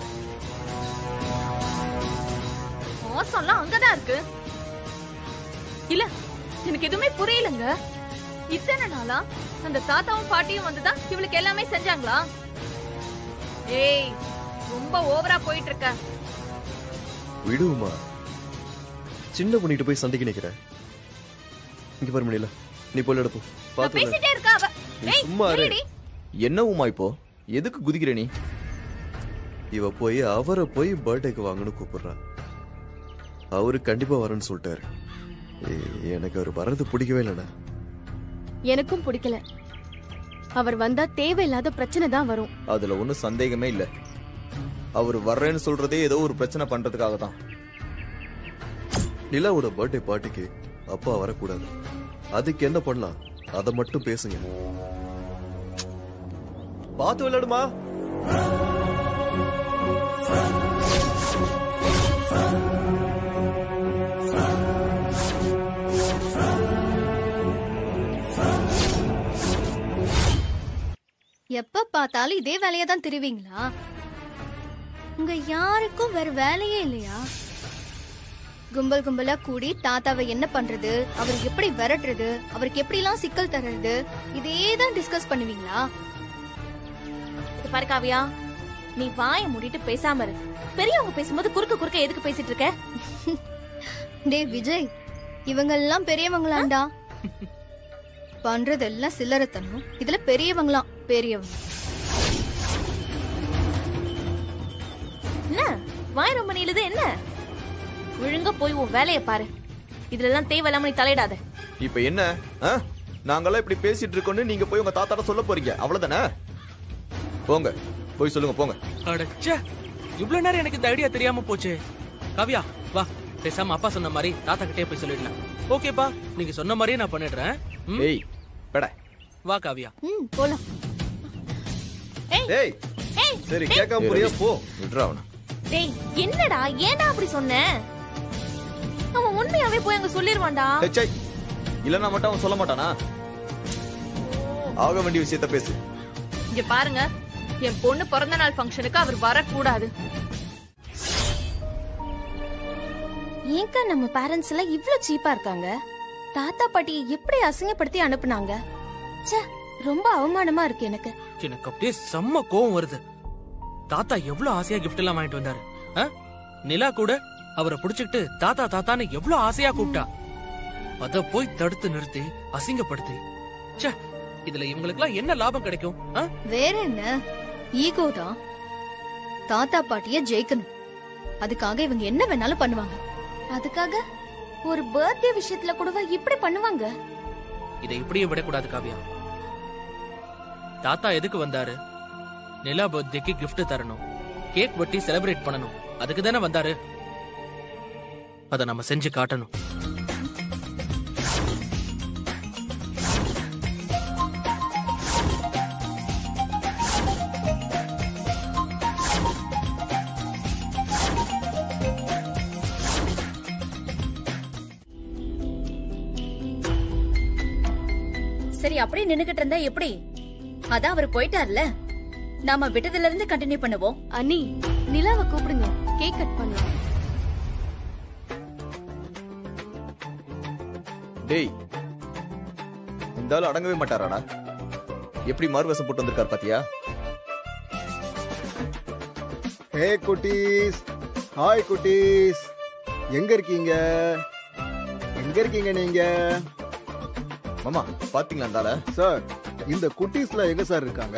மோசம்லாம் அங்கதான் இருக்கு இல்ல எனக்கு எதுவுமே புரியலங்க இத்தனை நாளா அந்த தாத்தாவும் பாட்டியும் வந்துதான் இவளுக்கு எல்லாமே செஞ்சாங்களா ஏய் ரொம்ப ஓவரா போயிட்டு இருக்க விடுமா சின்ன பண்ணிட்டு போய் சண்டைக்கு நிக்கிற இங்க பாரு முடியல நீ போல எடுப்போம் நான் பாத்து விடு. பேசிட்டே இருக்கா அவ நீ ஏய் சும்மா இரு. இருடி. என்ன உமா இப்போ எதுக்கு குதிக்கிற நீ இவ போய் அவரை போய் பர்த்டேக்கு வாங்கன்னு கூப்பிடுறா அவரு கண்டிப்பா வரேன்னு சொல்லிட்டாரு ஏய், எனக்கு அவர் வர்றது பிடிக்கவே இல்லைண்ணா எனக்கும் பிடிக்கல அவர் வந்தா தேவையில்லாத பிரச்சனை தான் வரும் அதுல ஒண்ணும் சந்தேகமே இல்ல அவர் வர்றேன்னு சொல்றதே ஏதோ ஒரு பிரச்சனை பண்றதுக்காக தான் நிலாவோட பர்த்டே பார்ட்டிக்கு அப்பா வரக்கூடாது அதுக்கு என்ன பண்ணலாம் அதை மட்டும் பேசுங்க பார்த்து விளையாடுமா எப்ப பார்த்தாலும் இதே வேலையா தான் திருவீங்களா உங்க யாருக்கும் வேற வேலையே இல்லையா கும்பல் கும்பலா கூடி தாத்தாவை என்ன பண்றது அவர் எப்படி விரட்டுறது அவருக்கு எப்படி எல்லாம் சிக்கல் தர்றது இதே தான் டிஸ்கஸ் பண்ணுவீங்களா இது பாரு காவியா நீ வாயை மூடிட்டு பேசாம இரு பெரியவங்க பேசும்போது குறுக்க குறுக்க எதுக்கு பேசிட்டு இருக்க டேய் விஜய் இவங்க எல்லாம் பெரியவங்களாண்டா பண்றதெல்லாம் சில்லறத்தனம் இதுல பெரியவங்களாம் பெரியவங்க என்ன வாய் ரொம்ப நீளுது என்ன ஒழுங்கா போய் உன் வேலையை பாரு இதுல எல்லாம் தேவையில்லாம நீ தலையிடாத இப்ப என்ன ஆ? நாங்கெல்லாம் இப்படி பேசிட்டு இருக்கோம்னு நீங்க போய் உங்க தாத்தாட்ட சொல்ல போறீங்க அவ்வளவுதானே போங்க போய் சொல்லுங்க போங்க அடச்சே இவ்வளவு நேரம் எனக்கு இந்த ஐடியா தெரியாம போச்சு காவியா வா பேசாம அப்பா சொன்ன மாதிரி தாத்தா கிட்டே போய் சொல்லிடலாம் ஓகேப்பா நீங்க சொன்ன மாதிரியே நான் பண்ணிடுறேன் ம்? ஏய் பெட வா காவியா ம் போலாம் ஏய் ஏய் சரி டேய், கேட்காம புரிய போ விட்றா அவன டேய் என்னடா ஏன்டா அப்படி சொன்ன அவன் உண்மையாவே போய் அங்க சொல்லிருவான்டா ஏய், சை. இல்லன்னா மட்டும் அவன் சொல்ல மாட்டானா ஆக வேண்டிய விஷயத்த பேசு இங்க பாருங்க என் பொண்ணு பிறந்த நாள் ஃபங்க்ஷனுக்கு அவர் வரக்கூடாது ஏங்கா நம்ம பேரண்ட்ஸ் எல்லாம் இவ்ளோ சீப்பா இருக்காங்க தாத்தா பாட்டியை எப்படி அசிங்கப்படுத்தி அனுப்புனாங்க ச்சே ரொம்ப அவமானமா இருக்கு எனக்கு எனக்கு அப்படியே செம்ம கோவம் வருது தாத்தா எவ்வளவு ஆசையா கிஃப்ட் எல்லாம் வாங்கிட்டு வந்தாரு ஆ? நிலா கூட அவரை புடிச்சுக்கிட்டு தாத்தா தாத்தான்னு எவ்வளவு ஆசையா கூப்பிட்டா அத போய் தடுத்து நிறுத்தி அசிங்கப்படுத்தி ச்சே இதுல இவங்களுக்குலாம் என்ன லாபம் கிடைக்கும் ஆ? வேற என்ன ஈகோ தான் தாத்தா பாட்டிய ஜெயிக்கணும் அதுக்காக இவங்க என்ன வேணாலும் பண்ணுவாங்க அதுக்காக ஒரு பர்த்டே விஷயத்துல கூடவா இப்படி பண்ணுவாங்க இதை இப்படியே விடக்கூடாது காவியா தாத்தா எதுக்கு வந்தாரு நிலா பர்த்டேக்கு gift தரணும் கேக் வெட்டி செலிப்ரேட் பண்ணணும் அதுக்கு தானே வந்தாரு அத நம்ம செஞ்சு காட்டணும் சரி அப்படியே நின்னுகிட்டு இருந்தா எப்படி அதான் அவர் போயிட்டார்ல நாம விட்டதுல இருந்து கண்டினியூ பண்ணுவோம் அண்ணி நிலாவை கூப்பிடுங்க கேக் கட் பண்ணலாம் டேய் இந்த ஆள் அடங்கவே மாட்டாராடா எப்படி மார்வசம் போட்டு வந்திருக்கார் பாத்தியா ஹே குட்டீஸ் ஹாய் குட்டீஸ் எங்க இருக்கீங்க எங்க இருக்கீங்க நீங்க மாமா பாத்தீங்களா அந்த ஆளை சார் இந்த குட்டீஸ்ல எங்க சார் இருக்காங்க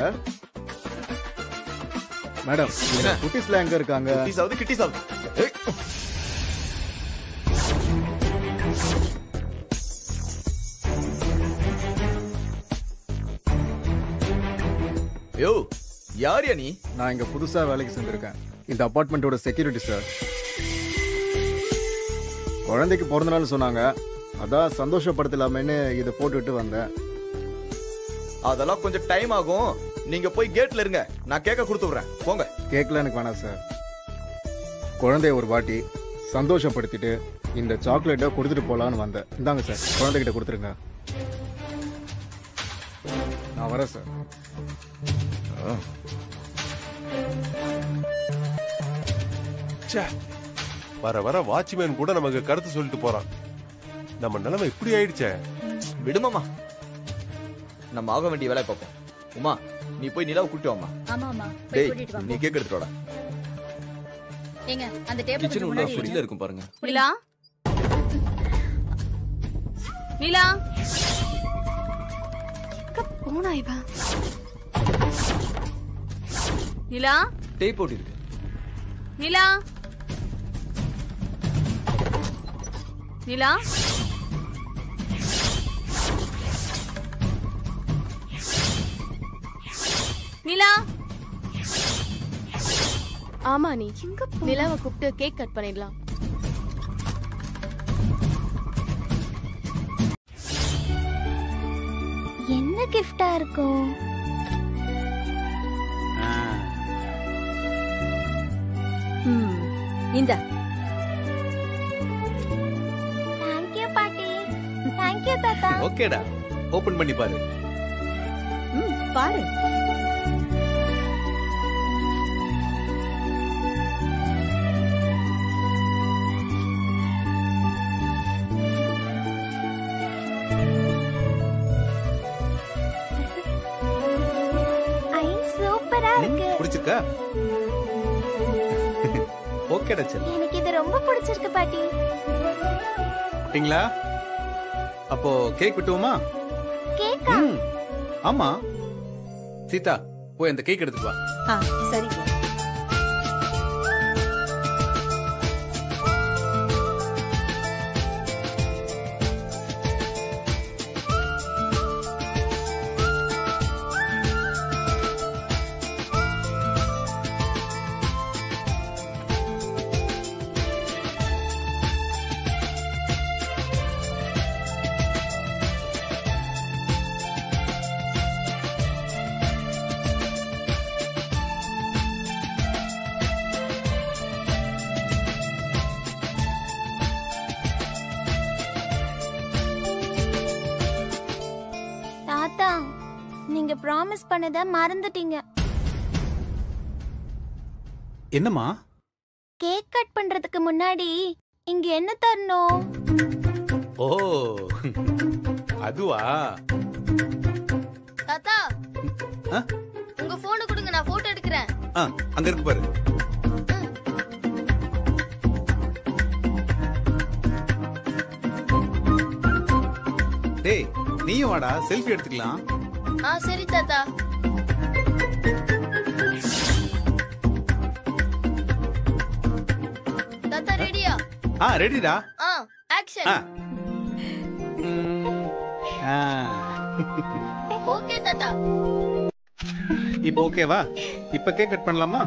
மேடம் இந்த குட்டீஸ்ல எங்க இருக்காங்க கிட்டிஸாவது கிட்டிஸாவது ஏய். யோ யார் யா நீ நான் இங்க புதுசா வேலைக்கு சேர்ந்திருக்கேன் இந்த அபார்ட்மெண்ட்டோட செக்யூரிட்டி சார் குழந்தைக்கு பிறந்த நாள் சொன்னாங்க அதான் சந்தோஷப்படுத்தலாமேன்னு இதை போட்டுட்டு வந்தேன் அதெல்லாம் கொஞ்சம் டைம் ஆகும் நீங்க போய் கேட்ல இருங்க நான் கேக்க கொடுத்து விடுறேன் போங்க கேட்கல எனக்கு வேணாம் சார் குழந்தைய ஒரு வாட்டி சந்தோஷப்படுத்திட்டு இந்த சாக்லேட்டை கொடுத்துட்டு போலான்னு வந்தேன் இந்தாங்க சார் குழந்தைகிட்ட கொடுத்துருங்க நான் வரேன் சார் ச்சே. வர வர வாட்ச்மேன் கூட நமக்கு கருத்து சொல்லிட்டு போறான் நம்ம நிலைமை இப்படி ஆயிடுச்சே விடுமாமா நம்ம ஆக வேண்டிய வேலை பார்ப்போம் உமா நீ போய் நிலாவை கூட்டிட்டு வாமா ஆமா ஆமா போய் டேய் கூட்டிட்டு நீ வாங்க கேக் எடுத்துட்டு வாடா ஏங்க அந்த டேபிள் கிச்சன் கொஞ்சம் உள்ள முன்னாடி ஃப்ரிட்ஜ்ல வைங்க. இருக்கும் பாருங்க நிலா நிலா போனா இவ நிலா டேப் போட்டு இருக்கு நிலா நிலா நிலா ஆமா நீ நிலாவை கூப்பிட்டு கேக் கட் பண்ணிடலாம் என்ன கிஃப்டா இருக்கும் ம், இந்தா தேங்க்யூ பாட்டி தேங்க்யூ தாத்தா ஓகேடா ஓபன் பண்ணி பாரு ம், பாரு ஐ சூப்பரா இருக்கு பிடிச்சிருக்கா ஓகேடா செல்லம் எனக்கு இது ரொம்ப பிடிச்சிருக்கு பாட்டி அப்படிங்களா அப்போ கேக் விட்டுவோமா கேக்கா ம், ஆமா சீதா போய் அந்த கேக் எடுத்துட்டு வா ஆ சரி ப்ராமிஸ் பண்ணத மறந்துட்டீங்க என்னம்மா கேக் கட் பண்றதுக்கு முன்னாடி இங்க என்ன தரணும் ஓ அதுவா தாத்தா ஆ? உங்க போனை கொடுங்க நான் போட்டோ எடுக்கிறேன் ஆ அங்க இருக்கு பாரு டேய் நீயும் வாடா செல்ஃபி எடுத்துக்கலாம் ஆ சரி தாத்தா தாத்தா ரெடியா ஆ ரெடிடா ஆ ஆக்ஷன் ஆ. ஆ. ஓகே தாத்தா இப்போ ஓகேவா இப்ப கேக் கட் பண்ணலாமா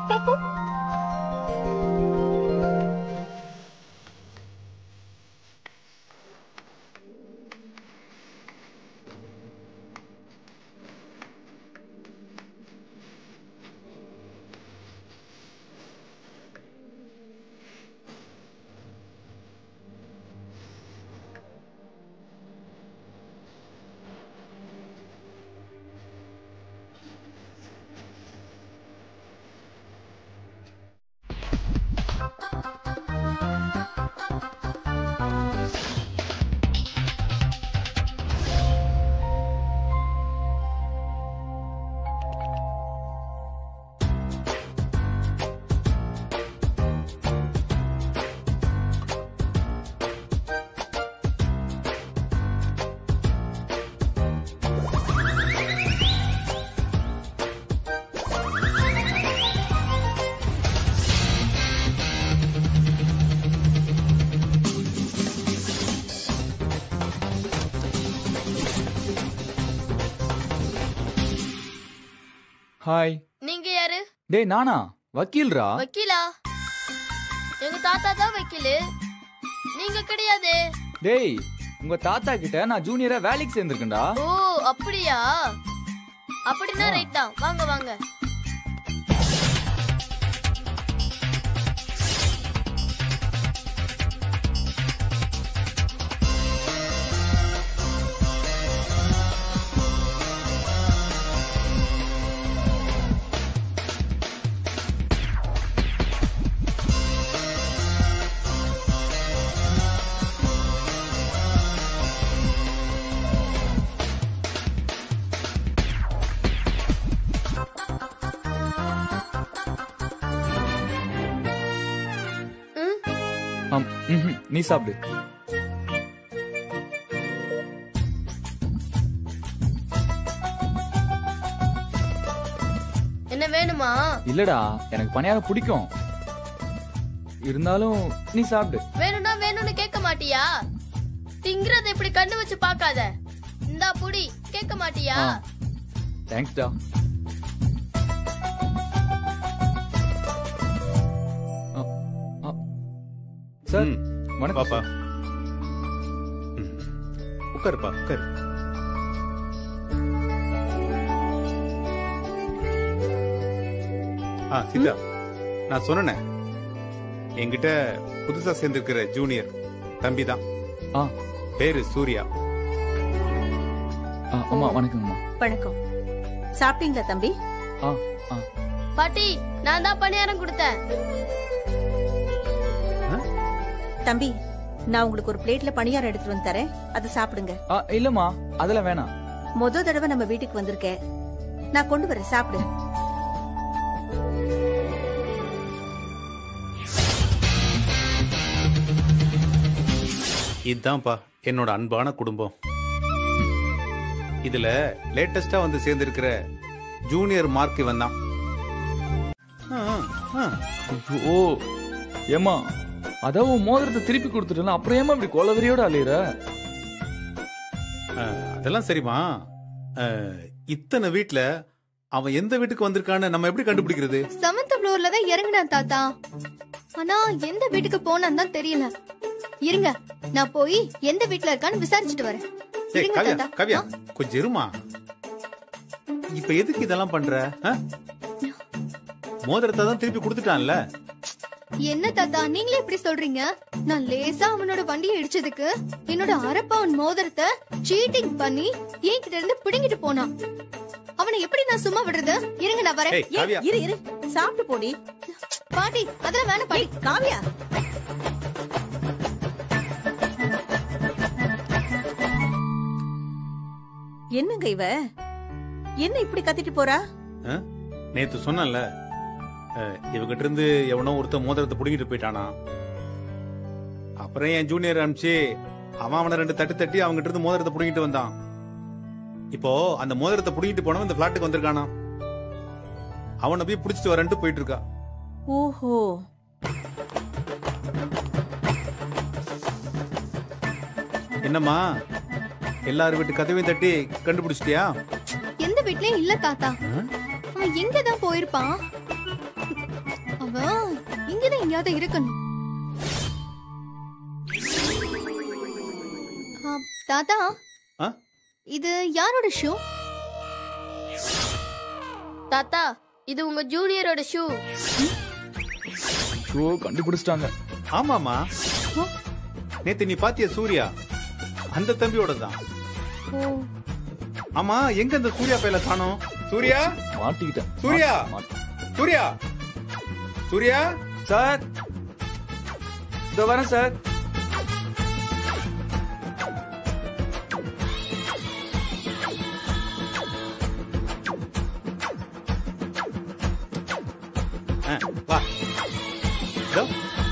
ஹாய் நீங்க யாரு டேய் நானா வக்கீல்ரா வக்கீலா எங்க தாத்தா தான் வக்கீலு நீங்க கிடையாது டேய் உங்க தாத்தா கிட்ட நான் ஜூனியரா வேலைக்கு சேர்ந்திருக்கேன்டா ஓ அப்படியா அப்படின்னா ரைட் தான் வாங்க வாங்க ஆம், ம்ஹும், நீ சாப்பிடு என்ன வேணுமா இல்லடா எனக்கு பணியாரம் பிடிக்கும் இருந்தாலும் நீ சாப்பிடு வேணும்னா வேணும்னு கேட்க மாட்டியா திங்கிறத இப்படி கண்ணு வச்சு பார்க்காத இந்தா புடி கேட்க மாட்டியா ஆ. தேங்க்ஸ்டா சார் வணக்கம் பாப்பா உட்காருப்பா உட்காரு ஆ சீதா நான் சொன்னேனே என்கிட்ட புதுசா சேர்ந்திருக்கிற ஜூனியர் தம்பி தான் ஆ பேரு சூர்யா ஆ, அம்மா வணக்கம்மா வணக்கம் சாப்பிட்டீங்களா தம்பி ஆ ஆ பாட்டி நான் தான் பணியாரம் கொடுத்தேன் தம்பி நான் உங்களுக்கு ஒரு பிளேட்ல பணியாரம் எடுத்துட்டு வந்து தரேன் அதை சாப்பிடுங்க ஆ இல்லம்மா அதெல்லாம் வேணாம் முத தடவை நம்ம வீட்டுக்கு வந்திருக்கேன் நான் கொண்டு வரேன் சாப்பிடு இதுதான்ப்பா என்னோட அன்பான குடும்பம் இதுல லேட்டஸ்டா வந்து சேர்ந்திருக்கிற ஜூனியர் மார்க் இவன் தான் ஓ ஏம்மா அதான் உன் மோதிரத்தை திருப்பி கொடுத்துட்டல அப்புறம் ஏமா இப்படி கொலவெறியோட அலையிற அதெல்லாம் சரிம்மா அஹ், இத்தனை வீட்ல அவன் எந்த வீட்டுக்கு வந்திருக்கான்னு நம்ம எப்படி கண்டுபிடிக்கிறது செவன்த் ஃப்ளோர்ல தான் இறங்கினான் தாத்தா ஆனா எந்த வீட்டுக்கு போனான்னு தான் தெரியல இருங்க நான் போய் எந்த வீட்ல இருக்கான்னு விசாரிச்சுட்டு வரேன் ஏய் இருங்க கவ்யா தாத்தா கவ்யா கொஞ்சம் இருமா இப்ப எதுக்கு இதெல்லாம் பண்ற ஆ? மோதிரத்தை தான் திருப்பி கொடுத்துட்டான்ல என்ன தாத்தா நீங்களே இப்படி சொல்றீங்க நான் லேசா அவனோட வண்டியை இடிச்சதுக்கு என்னோட அரப்பவன் மோதிரத்தை சீட்டிங் பண்ணி என்கிட்ட இருந்து பிடுங்கிட்டு போனான் அவனை எப்படி நான் சும்மா விடுறது இருங்க நான் வரேன் ஏய், காவியா. இரு இரு சாப்பிட்டு போடி பாட்டி அதெல்லாம் வேணாம் பாட்டி காவியா என்னங்க இவ என்ன இப்படி கத்திட்டு போறா ஆ? நேத்து சொன்னேன்ல அஹ், இவகிட்ட இருந்து எவனோ ஒருத்தன் மோதிரத்தை புடுங்கிட்டு போயிட்டானா அப்புறம் என் ஜூனியர் அனுப்பிச்சு அவன் அவனை ரெண்டு தட்டு தட்டி அவங்ககிட்ட இருந்து மோதிரத்தை புடுங்கிட்டு வந்தான் இப்போ அந்த மோதிரத்தை புடுங்கிட்டு போனவன் இந்த பிளாட்டுக்கு வந்திருக்கானா அவனை போய் புடிச்சிட்டு வரேன்ட்டு போயிட்டு இருக்கா ஓஹோ என்னம்மா எல்லார் வீட்டு கதவையும் தட்டி கண்டுபிடிச்சிட்டியா எந்த வீட்லயும் இல்ல தாத்தா அவன் எங்கதான் போயிருப்பான் அவன் இங்கதான் எங்கேயாவது இருக்கணும் ஆ, தாத்தா ஆ? இது யாரோட ஷூ தாத்தா இது உங்க ஜூனியரோட ஷூ ஷோ கண்டுபிடிச்சிட்டாங்க ஆமாமா நேத்து நீ பாத்திய சூர்யா அந்த தம்பியோட தான் ஆமா எங்க இந்த சூர்யா பையல காணோம் சூர்யா மாட்டிக்கிட்டேன் சூர்யா சூர்யா சூர்யா சார் இதோ வரேன் சார் ஆ, வா இதோ.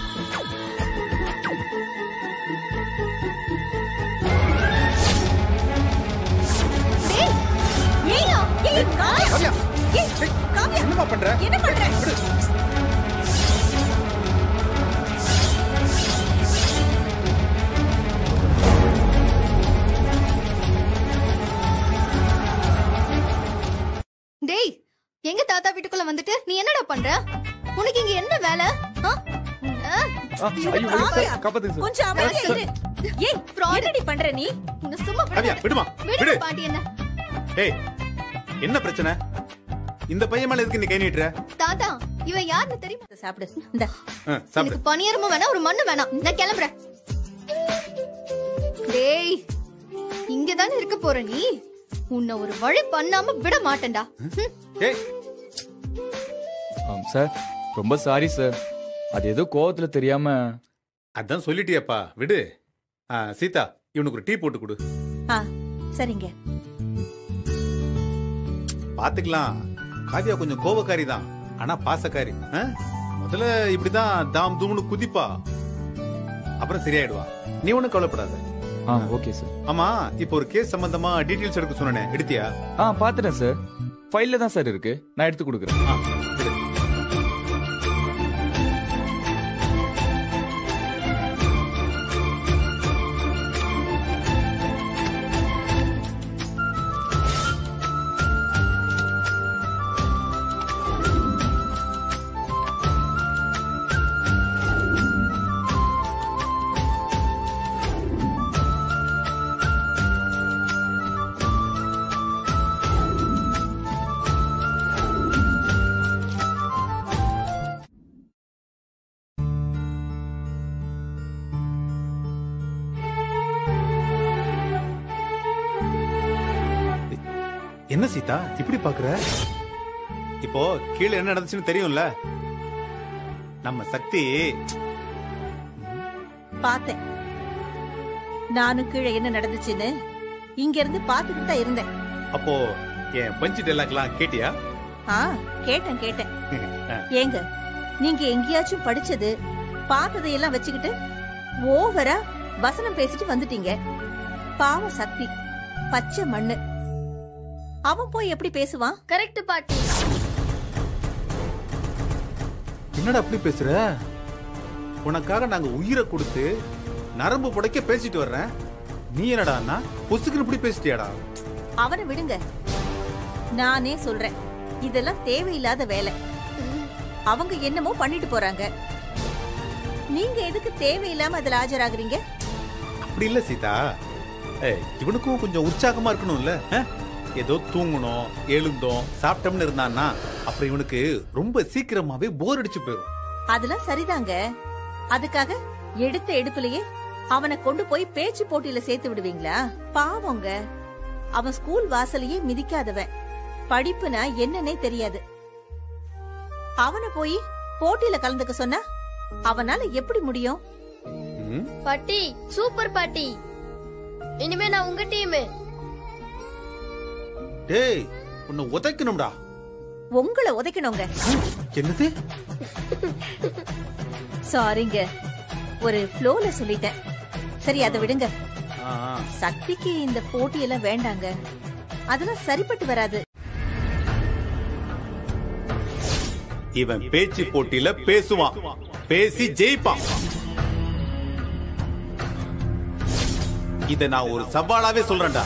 ஏய்யா, ஏய், காவியா. காவியா. ஏய், காவியா. என்னம்மா பண்ற என்ன பண்ற டேய் எங்க தாத்தா வீட்டுக்குள்ள வந்துட்டு நீ என்னடா பண்ற உனக்கு இங்க என்ன வேலை ஆ? ஆ? ஐயோ, ஐயோ, காவியா, சார், காப்பாத்துங்க சார். கொஞ்சம் அமைதியா இரு ஏய் என்னடி பண்ற நீ உன்னை சும்மா விட காவியா, மாட்டேன். விடுமா, விடு விடு. பாட்டி என்ன ஏய் என்ன பிரச்சனை இந்த பையன் மேல எதுக்கு நீ கை நீட்டுற தாத்தா இவன் யாருன்னு தெரியுமா சாப்பிடு இந்த ஆ, சாப்பிடு எனக்கு பணியரமும் வேணாம் ஒரு மண்ணு வேணாம் நான் கிளம்புறேன் டேய் இங்கதானே இருக்க போற நீ உன்னை ஒரு வழி பண்ணாம விட மாட்டேன்டா ஹம். ஏய் ஆம், சார் ரொம்ப சாரி சார் அது ஏதோ கோவத்துல தெரியாம அதான் சொல்லிட்டியப்பா விடு ஆ, சீதா இவனுக்கு ஒரு டீ போட்டு கொடு ஆ சரிங்க பாத்துக்கலாம் காவியா கொஞ்சம் கோபக்காரி தான் ஆனா பாசக்காரி ஆ? முதல்ல இப்படிதான் தாம் தூம்னு குதிப்பா அப்புறம் சரியாயிடுவா நீ ஒண்ணும் கவலைப்படாத ஆ ஓகே சார் ஆமா இப்போ ஒரு கேஸ் சம்பந்தமா டீடைல்ஸ் எடுக்க சொன்னேனே எடுத்தியா ஆ பாத்துட்டேன் சார் ஃபைல்ல தான் சார் இருக்கு நான் எடுத்து கொடுக்குறேன் ஆ, எடு. என்ன சீதா இப்படி பாக்குற இப்போ கீழே என்ன நடந்துச்சுன்னு தெரியும்ல நம்ம சக்தி பார்த்தேன் நானும் கீழே என்ன நடந்துச்சுன்னு இங்க இருந்து பாத்துக்கிட்டு தான் இருந்தேன் அப்போ என் பஞ்சு டெல்லாக்கெல்லாம் கேட்டியா ஆ கேட்டேன் கேட்டேன் ஏங்க நீங்க எங்கேயாச்சும் படிச்சது பார்த்ததையெல்லாம் வச்சுக்கிட்டு ஓவரா வசனம் பேசிட்டு வந்துட்டீங்க பாவம் சக்தி பச்சை மண்ணு அவன் போய் எப்படி பேசுவான் கரெக்ட் பாட்டி என்னடா அப்படி பேசுற உனக்காக நாங்க உயிரை கொடுத்து நரம்பு புடைக்க பேசிட்டு வர்றேன் நீ என்னடான்னா பொசுக்குன்னு இப்படி பேசிட்டியாடா அவனை விடுங்க நானே சொல்றேன் இதெல்லாம் தேவையில்லாத வேலை அவங்க என்னமோ பண்ணிட்டு போறாங்க நீங்க எதுக்கு தேவையில்லாம அதுல ஆஜராகுறீங்க அப்படி இல்ல சீதா ஏய், இவனுக்கும் கொஞ்சம் உற்சாகமா இருக்கணும்ல ஆ? ஏதோ தூங்கணும் எழுந்தோம் சாப்பிட்டோம்னு இருந்தான்னா அப்புறம் இவனுக்கு ரொம்ப சீக்கிரமாவே போர் அடிச்சு போயிடும் அதெல்லாம் சரிதாங்க அதுக்காக எடுத்த எடுப்புலயே அவனை கொண்டு போய் பேச்சு போட்டியில சேர்த்து விடுவீங்களா பாவங்க அவன் ஸ்கூல் வாசலையே மிதிக்காதவன் படிப்புனா என்னன்னே தெரியாது அவனை போய் போட்டியில கலந்துக்க சொன்னா அவனால எப்படி முடியும் பாட்டி சூப்பர் பாட்டி இனிமே நான் உங்க டீம் டேய் உன்னை உதைக்கணும்டா உங்களை உதைக்கணுங்க என்னது சாரிங்க ஒரு ஃப்ளோல சொல்லிட்டேன் சரி அதை விடுங்க ஆ, ஆ. சக்திக்கு இந்த போட்டியெல்லாம் வேண்டாங்க அதெல்லாம் சரிப்பட்டு வராது இவன் பேச்சு போட்டியில பேசுவான் பேசி ஜெயிப்பான் இத நான் ஒரு சவாலாவே சொல்றேன்டா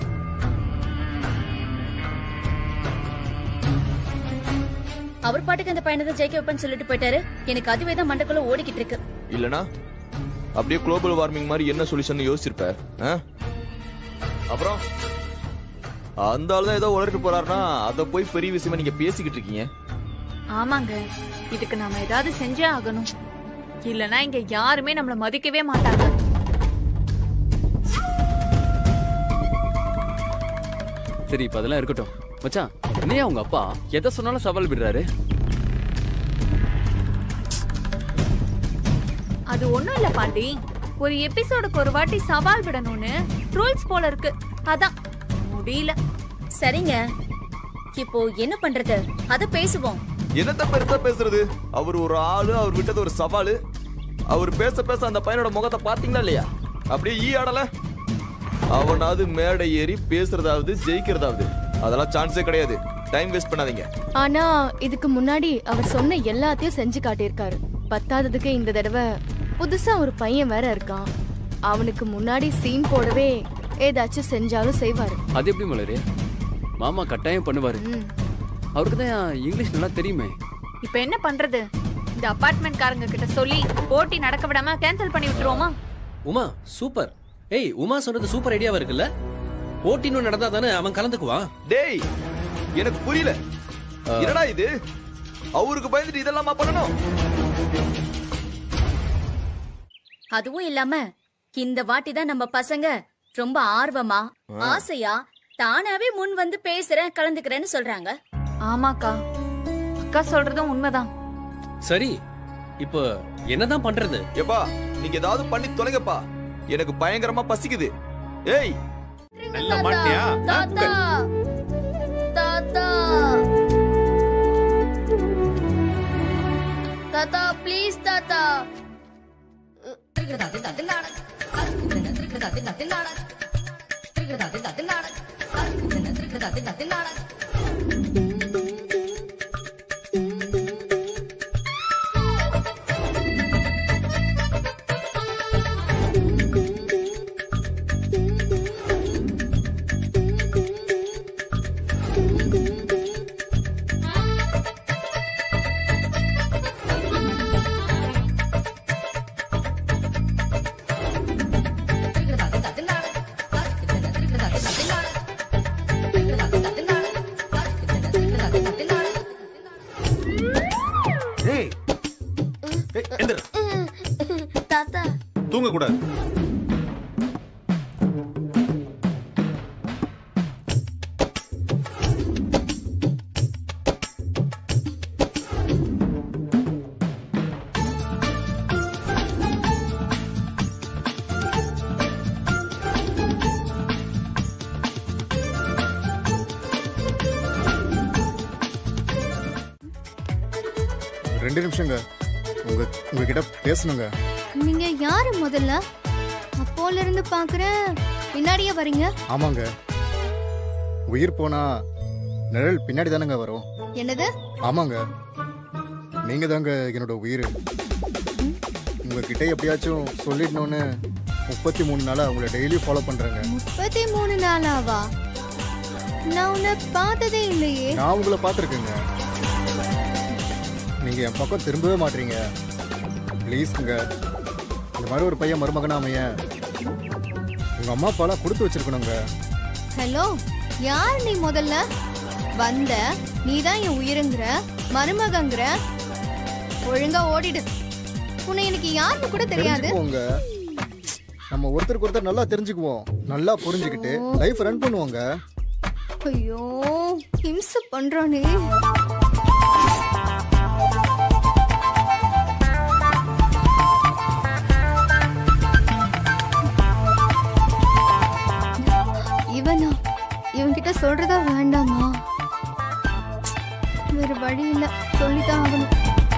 அவர் பாட்டுக்கு அந்த பையனை தான் ஜெயிக்க வைப்பேன்னு சொல்லிட்டு போயிட்டாரு எனக்கு அதுவே தான் மண்டக்குள்ள ஓடிக்கிட்டு இருக்கு இல்லனா அப்படியே குளோபல் வார்மிங் மாதிரி என்ன சொல்யூஷன் யோசிச்சிருப்ப ஆ? அப்புறம் அந்த ஆள் தான் ஏதோ உளறிட்டு போறாருன்னா அதை போய் பெரிய விஷயமா நீங்க பேசிக்கிட்டு இருக்கீங்க ஆமாங்க இதுக்கு நாம ஏதாவது செஞ்சே ஆகணும் இல்லனா இங்க யாருமே நம்மள மதிக்கவே மாட்டாங்க சரி இப்ப அதெல்லாம் இருக்கட்டும் மச்சான் என்னையா உங்க அப்பா எதை சொன்னாலும் சவால் விடுறாரு அது ஒண்ணும் இல்ல பாட்டி ஒரு எபிசோடுக்கு ஒரு வாட்டி சவால் விடணும்னு ரூல்ஸ் போல இருக்கு அதான் முடியல சரிங்க இப்போ என்ன பண்றது அத பேசுவோம் என்னத்த பெருசா பேசுறது அவர் ஒரு ஆளு அவர் விட்டது ஒரு சவாலு அவர் பேச பேச அந்த பையனோட முகத்தை பாத்தீங்களா இல்லையா அப்படியே ஈ ஆடல அவனாவது மேடை ஏறி பேசுறதாவது ஜெயிக்கிறதாவது அதெல்லாம் சான்ஸே கிடையாது டைம் வேஸ்ட் பண்ணாதீங்க ஆனா இதுக்கு முன்னாடி அவர் சொன்ன எல்லாத்தையும் செஞ்சு காட்டியிருக்காரு பத்தாததுக்கு இந்த தடவை புதுசா ஒரு பையன் வேற இருக்கான் அவனுக்கு முன்னாடி சீன் போடவே ஏதாச்சும் செஞ்சாலும் செய்வாரு அது எப்படி மலரு மாமா கட்டாயம் பண்ணுவாரு அவருக்கு தான் இங்கிலீஷ் நல்லா தெரியுமே இப்ப என்ன பண்றது இந்த அபார்ட்மெண்ட் காரங்க கிட்ட சொல்லி போட்டி நடக்க விடாம கேன்சல் பண்ணி விட்டுருவோமா உமா சூப்பர் ஏய் உமா சொன்னது சூப்பர் ஐடியாவா இருக்குல்ல போட்டின்னு நடந்தா தானே அவன் கலந்துக்குவான் டேய் எனக்கு புரியல என்னடா இது அவருக்கு பயந்துட்டு இதெல்லாமா பண்ணணும் அதுவும் இல்லாம இந்த வாட்டி தான் நம்ம பசங்க ரொம்ப ஆர்வமா ஆசையா தானாவே முன் வந்து பேசுறேன் கலந்துக்கிறேன்னு சொல்றாங்க ஆமாக்கா அக்கா சொல்றதும் உண்மைதான் சரி இப்போ என்னதான் பண்றது எப்பா நீங்க ஏதாவது பண்ணி தொலைங்கப்பா எனக்கு பயங்கரமா பசிக்குது ஏய் நல்ல மாட்டியா தாத்தா தாத்தா தாத்தா ப்ளீஸ் தாத்தா ஏய் ஏய், எந்திரு. தாத்தா தூங்க கூடாது ரெண்டு நிமிஷங்க உங்க உங்ககிட்ட பேசணுங்க நீங்க யாரு முதல்ல அப்போல இருந்து பாக்குறேன் பின்னாடியே வரீங்க ஆமாங்க உயிர் போனா நிழல் பின்னாடி தானங்க வரும் என்னது ஆமாங்க நீங்க தாங்க என்னோட உயிர் உங்ககிட்ட எப்படியாச்சும் சொல்லிடணும்னு முப்பத்தி மூணு நாளா உங்களை டெய்லி ஃபாலோ பண்றேங்க முப்பத்தி மூணு நாளாவா நான் உன்னை பார்த்ததே இல்லையே நான் உங்களை பார்த்துருக்கேங்க நீங்க என் பக்கம் திரும்பவே மாட்டீங்க ப்ளீஸ்ங்க இந்த மாதிரி ஒரு பையன் மருமகனா அமைய உங்க அம்மா அப்பாலாம் கொடுத்து வச்சிருக்கணுங்க ஹலோ யார் நீ முதல்ல வந்த நீ தான் என் உயிருங்கிற மருமகங்கிற ஒழுங்கா ஓடிடு உன்னை எனக்கு யாருன்னு கூட தெரியாது தெரிஞ்சுக்குவோங்க நம்ம ஒருத்தருக்கு ஒருத்தர் நல்லா தெரிஞ்சுக்குவோம் நல்லா புரிஞ்சுக்கிட்டு லைஃப் ரன் பண்ணுவோங்க ஐயோ ஹிம்ச பண்றானே இவனா இவன்கிட்ட சொல்றதா வேண்டாமா வேற வழி இல்ல சொல்லிதான் ஆகணும்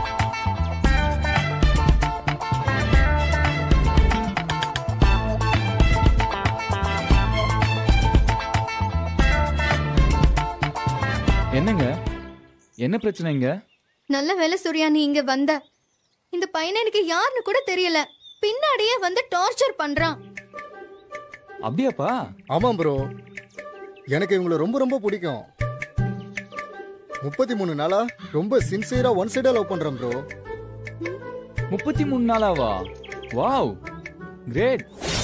என்னங்க என்ன பிரச்சனைங்க நல்ல வேலை சூர்யா நீ இங்க வந்த இந்த பையனை எனக்கு யாருன்னு கூட தெரியல பின்னாடியே வந்து டார்ச்சர் பண்றான் அப்படியாப்பா ஆமாம் ப்ரோ எனக்கு இவங்களை ரொம்ப ரொம்ப பிடிக்கும் முப்பத்தி மூணு நாளா ரொம்ப சின்சியரா ஒன் சைடா லவ் பண்றேன் ப்ரோ முப்பத்தி மூணு நாளாவா வாவ் கிரேட்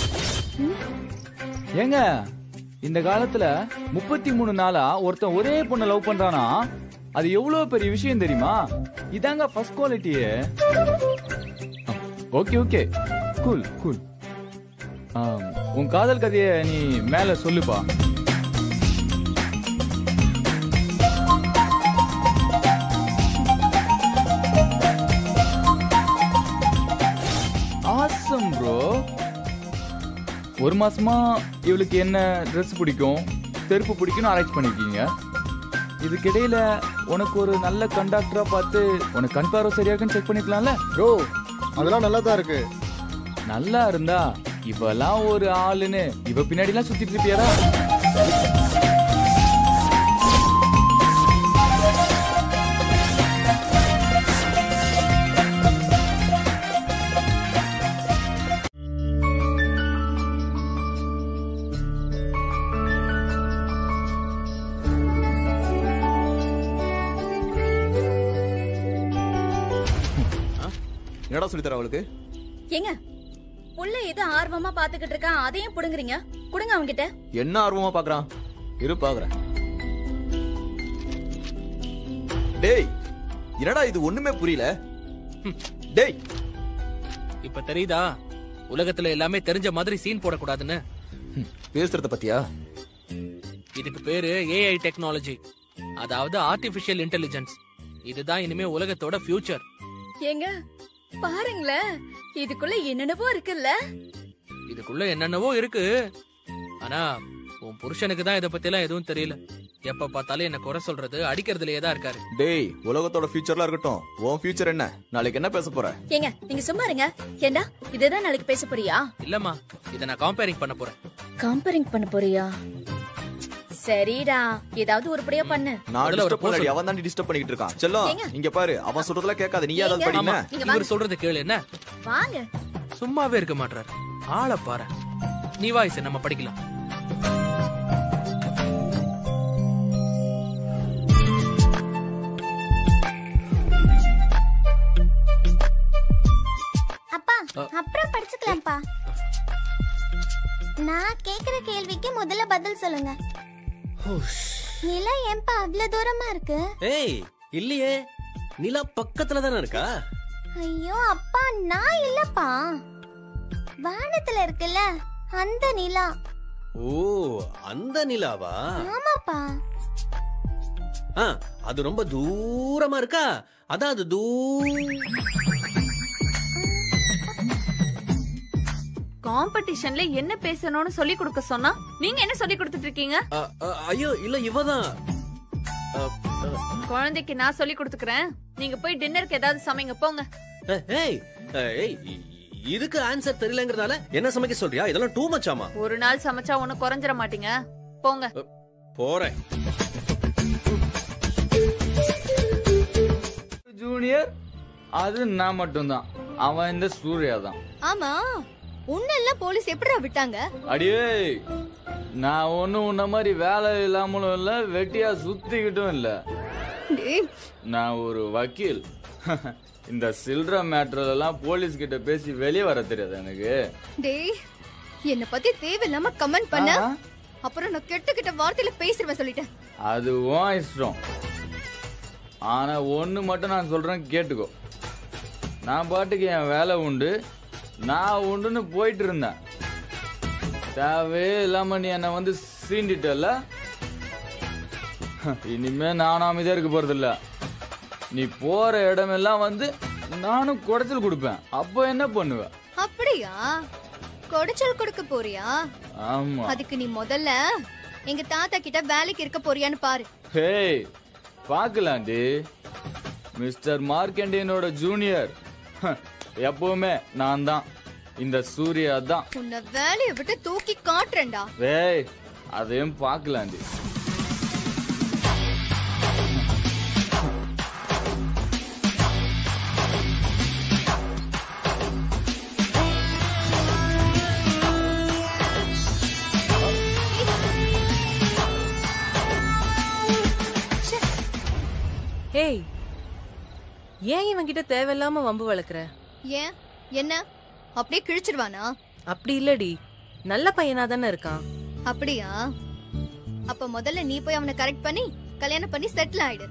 ஏங்க இந்த காலத்துல முப்பத்தி மூணு நாளா ஒருத்தன் ஒரே பொண்ணை லவ் பண்றானா அது எவ்வளவு பெரிய விஷயம் தெரியுமா இதாங்க ஃபர்ஸ்ட் குவாலிட்டியே ஓகே ஓகே கூல் கூல் உன் காதல் கதையை நீ மேல சொல்லுப்பா ஆசம் ப்ரோ ஒரு மாசமா இவளுக்கு என்ன ட்ரெஸ் பிடிக்கும் செருப்பு பிடிக்கும்னு அரேஞ்ச் பண்ணிருக்கீங்க இதுக்கிடையில உனக்கு ஒரு நல்ல கண்டக்டரா பார்த்து உனக்கு கண் பார்வை சரியா இருக்குன்னு செக் பண்ணிக்கலாம்ல ப்ரோ அதெல்லாம் நல்லா தான் இருக்கு நல்லா இருந்தா இவெல்லாம் ஒரு ஆளுன்னு இவ பின்னாடி எல்லாம் சுத்திட்டு இருப்பியாரா என்னடா சொல்லி தர அவளுக்கு ஏங்க புள்ள ஏதோ ஆர்வமா பாத்துக்கிட்டு இருக்கான் அதையும் புடுங்குறீங்க குடுங்க அவன்கிட்ட என்ன ஆர்வமா பாக்குறான் இரு பாக்குறேன் டேய் என்னடா இது ஒண்ணுமே புரியல டேய் இப்ப தெரியுதா உலகத்துல எல்லாமே தெரிஞ்ச மாதிரி சீன் போடக்கூடாதுன்னு பேசுறத பத்தியா இதுக்கு பேரு ஏஐ டெக்னாலஜி அதாவது ஆர்டிபிஷியல் இன்டெலிஜென்ஸ் இதுதான் இனிமே உலகத்தோட ஃபியூச்சர் ஏங்க பாருங்களேன் இதுக்குள்ள என்னென்னவோ இருக்குல்ல இதுக்குள்ள என்னென்னவோ இருக்கு ஆனா உன் புருஷனுக்கு தான் இத பத்தி எல்லாம் எதுவும் தெரியல எப்ப பார்த்தாலும் என்ன குறை சொல்றது அடிக்கிறதுலயே தான் இருக்காரு டேய் உலகத்தோட ஃபியூச்சர்லாம் இருக்கட்டும் உன் ஃபியூச்சர் என்ன நாளைக்கு என்ன பேச போற ஏங்க நீங்க சும்மா இருங்க ஏண்டா இதுதான் நாளைக்கு பேச போறியா இல்லம்மா இத நான் கம்பேரிங் பண்ண போறேன் காம்பரிங் பண்ண போறியா சரிடா ஏதாவது உருப்படியா பண்ணு நான் முதல்ல ஒரு டிஸ்டர்ப் பண்ணி pose அவன் தான் டிஸ்டர்ப் பண்ணிட்டு இருக்கான் செல்லம் ஏங்க? இங்க பாரு அவன் சொல்றதெல்லாம் கேட்காத நீ ஏதாவது ஏங்க? படி ஆமா என்ன? நீங்க வாங்க. இவர் சொல்றது கேளு என்ன வாங்க சும்மாவே இருக்க மாட்டாரு ஆளை பாரு நீ வாய்ஸ் நம்ம படிக்கலாம் அப்பா அப்புறம் படிச்சுக்கலாம்ப்பா நான் கேக்குற கேள்விக்கு முதல்ல பதில் சொல்லுங்க நிலா ஏன்பா அவ்வளவு தூரமா இருக்கு ஏய் இல்லையே நிலா பக்கத்துல தானே இருக்கா ஐயோ அப்பா நான் இல்லப்பா வானத்துல இருக்குல்ல அந்த நிலா ஓ அந்த நிலாவா ஆமாப்பா ஆ அது ரொம்ப தூரமா இருக்கா அதான் அது தூ காம்படிஷன்ல என்ன பேசணும்னு சொல்லி கொடுக்க சொன்னா நீங்க என்ன சொல்லி கொடுத்துட்டு இருக்கீங்க அ, அ, ஐயோ இல்ல இவதான் அ, அ, குழந்தைக்கு நான் சொல்லி கொடுத்துக்கிறேன் நீங்க போய் டின்னருக்கு ஏதாவது சமைங்க போங்க அ, ஏய் அ, ஏய் இ- இதுக்கு ஆன்சர் தெரியலங்கிறதால என்ன சமைக்க சொல்றியா இதெல்லாம் டூ மச்சாமா ஒரு நாள் சமைச்சா ஒண்ணு குறைஞ்சிட மாட்டீங்க போங்க போறேன் ஜூனியர் அது நான் மட்டும்தான் அவன் இந்த சூர்யா தான் ஆமா உன்னெல்லாம் போலீஸ் எப்படிடா விட்டாங்க அடியே நான் ஒன்னும் உன்ன மாதிரி வேலை இல்லாமலும் இல்ல வெட்டியா சுத்திக்கிட்டும் இல்ல டேய் நான் ஒரு வக்கீல் இந்த சில்ற மேட்டர்ல எல்லாம் போலீஸ் கிட்ட பேசி வெளியே வர தெரியாது எனக்கு டேய் என்ன பத்தி தேவையில்லாம கமெண்ட் பண்ண ஆ. அப்புறம் நான் கெட்ட கெட்ட வார்த்தையில பேசிடுவேன் சொல்லிட்டேன் அது உன் இஷ்டம் ஆனா ஒண்ணு மட்டும் நான் சொல்றேன் கேட்டுக்கோ நான் பாட்டுக்கு என் வேலை உண்டு நான் உண்டுன்னு போயிட்டு இருந்தேன் தேவையே இல்லாம நீ என்னை வந்து சீண்டிட்டல இனிமே நானும் அமைதியா இருக்க போறது இல்ல நீ போற இடமெல்லாம் வந்து நானும் குடைச்சல் கொடுப்பேன் அப்போ என்ன பண்ணுவ அப்படியா கொடைச்சல் கொடுக்க போறியா ஆமா அதுக்கு நீ முதல்ல எங்க தாத்தா கிட்ட வேலைக்கு இருக்க போறியான்னு பாரு ஹேய் பார்க்கலாண்டி மிஸ்டர் மார்க்கண்டியனோட ஜூனியர் எப்பவுமே நான் தான் இந்த சூர்யா தான் உன்னை வேலையை விட்டு தூக்கி காட்டுறேன்டா ஏய் அதையும் பார்க்கலாண்டி ஹேய் ஏன் இவன்கிட்ட தேவையில்லாம வம்பு வளர்க்குற ஏன் என்ன அப்படியே கிழிச்சிருவானா அப்படி இல்லடி நல்ல பையனா தானே இருக்கான் அப்படியா அப்ப முதல்ல நீ போய் அவனை கரெக்ட் பண்ணி கல்யாணம் பண்ணி செட்டில் ஆயிடு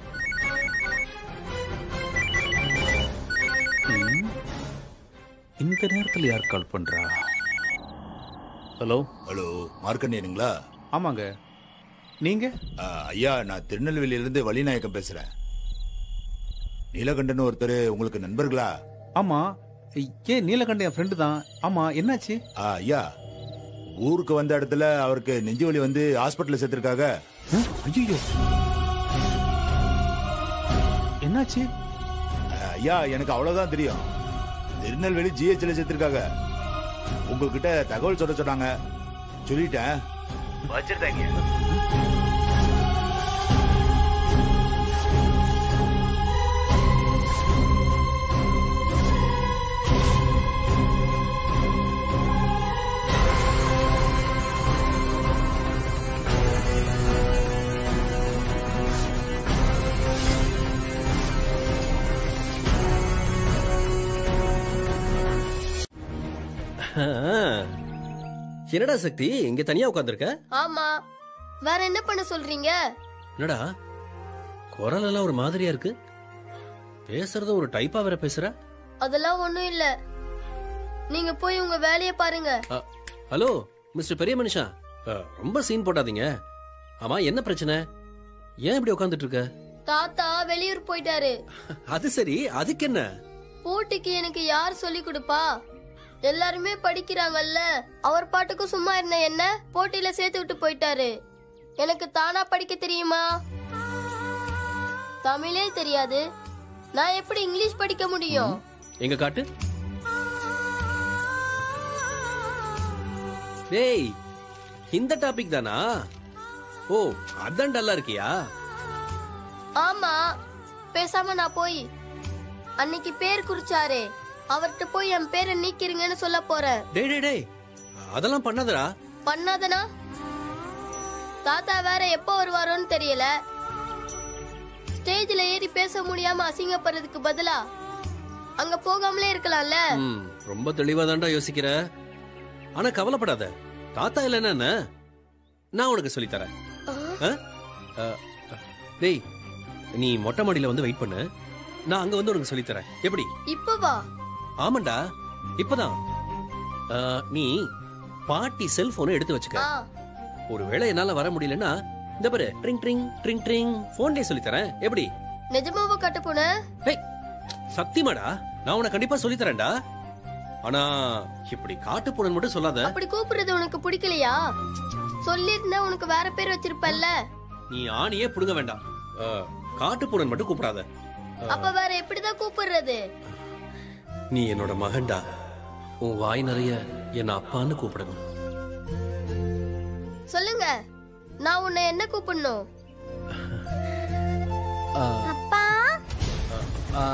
இந்த நேரத்தில் யார் கால் பண்றா ஹலோ ஹலோ மார்க்கண்டேனுங்களா ஆமாங்க நீங்க ஐயா நான் திருநெல்வேலியிலிருந்து வழிநாயக்கம் பேசுறேன் நீலகண்டன் ஒருத்தர் உங்களுக்கு நண்பர்களா ஆமா ஏன் நீலகண்ட என் ஃப்ரெண்டு தான் ஆமா என்னாச்சு ஆ, ஐயா ஊருக்கு வந்த இடத்துல அவருக்கு நெஞ்சு வலி வந்து ஹாஸ்பிட்டல்ல சேர்த்திருக்காங்க ஐயோ என்னாச்சு ஐயா எனக்கு அவ்வளவுதான் தெரியும் திருநெல்வேலி ஜிஹெச்ல சேர்த்திருக்காங்க உங்ககிட்ட தகவல் சொல்ல சொன்னாங்க சொல்லிட்டேன் வச்சிருந்தாங்க என்னடா சக்தி இங்க தனியா உட்காந்துருக்க ஆமா வேற என்ன பண்ண சொல்றீங்க என்னடா குரல் எல்லாம் ஒரு மாதிரியா இருக்கு பேசுறதும் ஒரு டைப்பா வேற பேசுற அதெல்லாம் ஒண்ணும் இல்ல நீங்க போய் உங்க வேலைய பாருங்க அ, ஹலோ மிஸ்டர் பெரிய மனுஷா அ, ரொம்ப சீன் போட்டாதீங்க ஆமா என்ன பிரச்சனை ஏன் இப்படி உட்காந்துட்டு இருக்க தாத்தா வெளியூர் போயிட்டாரு அது சரி அதுக்கு என்ன போட்டிக்கு எனக்கு யார் சொல்லி கொடுப்பா எல்லாருமே படிக்கிறாங்கல்ல அவர் பாட்டுக்கும் சும்மா இருந்த என்ன போட்டியில சேர்த்து விட்டு போயிட்டாரு எனக்கு தானா படிக்க தெரியுமா தமிழே தெரியாது நான் எப்படி இங்கிலீஷ் படிக்க முடியும் எங்க காட்டு டேய் இந்த டாபிக் தானா ஓ அதான் டல்லா இருக்கியா ஆமா பேசாம நான் போய் அன்னைக்கு பேர் குறிச்சாரே அவர்கிட்ட போய் என் பேரை நீக்கிருங்கன்னு சொல்ல போறேன் டேய் டேய் டேய் அதெல்லாம் பண்ணாதடா பண்ணாதனா தாத்தா வேற எப்போ வருவாரோன்னு தெரியல ஸ்டேஜ்ல ஏறி பேச முடியாம அசிங்கப்படுறதுக்கு பதிலா அங்க போகாமலே இருக்கலாம்ல ம், ரொம்ப தெளிவா தான்டா யோசிக்கிற ஆனா கவலைப்படாத தாத்தா இல்லைன்னா என்ன நான் உனக்கு சொல்லித் தரேன் ஆ? ஆ, டேய் நீ மொட்டை மாடியில வந்து வெயிட் பண்ணு நான் அங்க வந்து உனக்கு சொல்லித் தரேன் எப்படி இப்ப வா ஆமாண்டா இப்பதான் ஆ, நீ பாட்டி செல்போனை எடுத்து வச்சுக்க ஆ, ஒருவேளை என்னால வர முடியலன்னா இந்த பாரு ட்ரிங் ட்ரிங் ட்ரிங் ட்ரிங் போன்லயே சொல்லித் தரேன் எப்படி நிஜமாவா கட்டு போன சத்தியமாடா நான் உனக்கு கண்டிப்பா சொல்லித் தரேன்டா ஆனா இப்படி காட்டு பூனன் மட்டும் சொல்லாத அப்படி கூப்பிடுறது உனக்கு பிடிக்கலையா சொல்லிருந்தா உனக்கு வேற பேர் வச்சிருப்பல்ல நீ ஆணியே புடுங்க வேண்டாம் ஆ, காட்டு பூனன் மட்டும் கூப்பிடாத ஆ, அப்ப வேற எப்படிதான் கூப்பிடுறது நீ என்னோட மகன்டா உன் வாய் நிறைய என்ன அப்பான்னு கூப்பிடணும் சொல்லுங்க நான் உன்னை என்ன கூப்பிடணும் ஆ, அப்பா ஆ,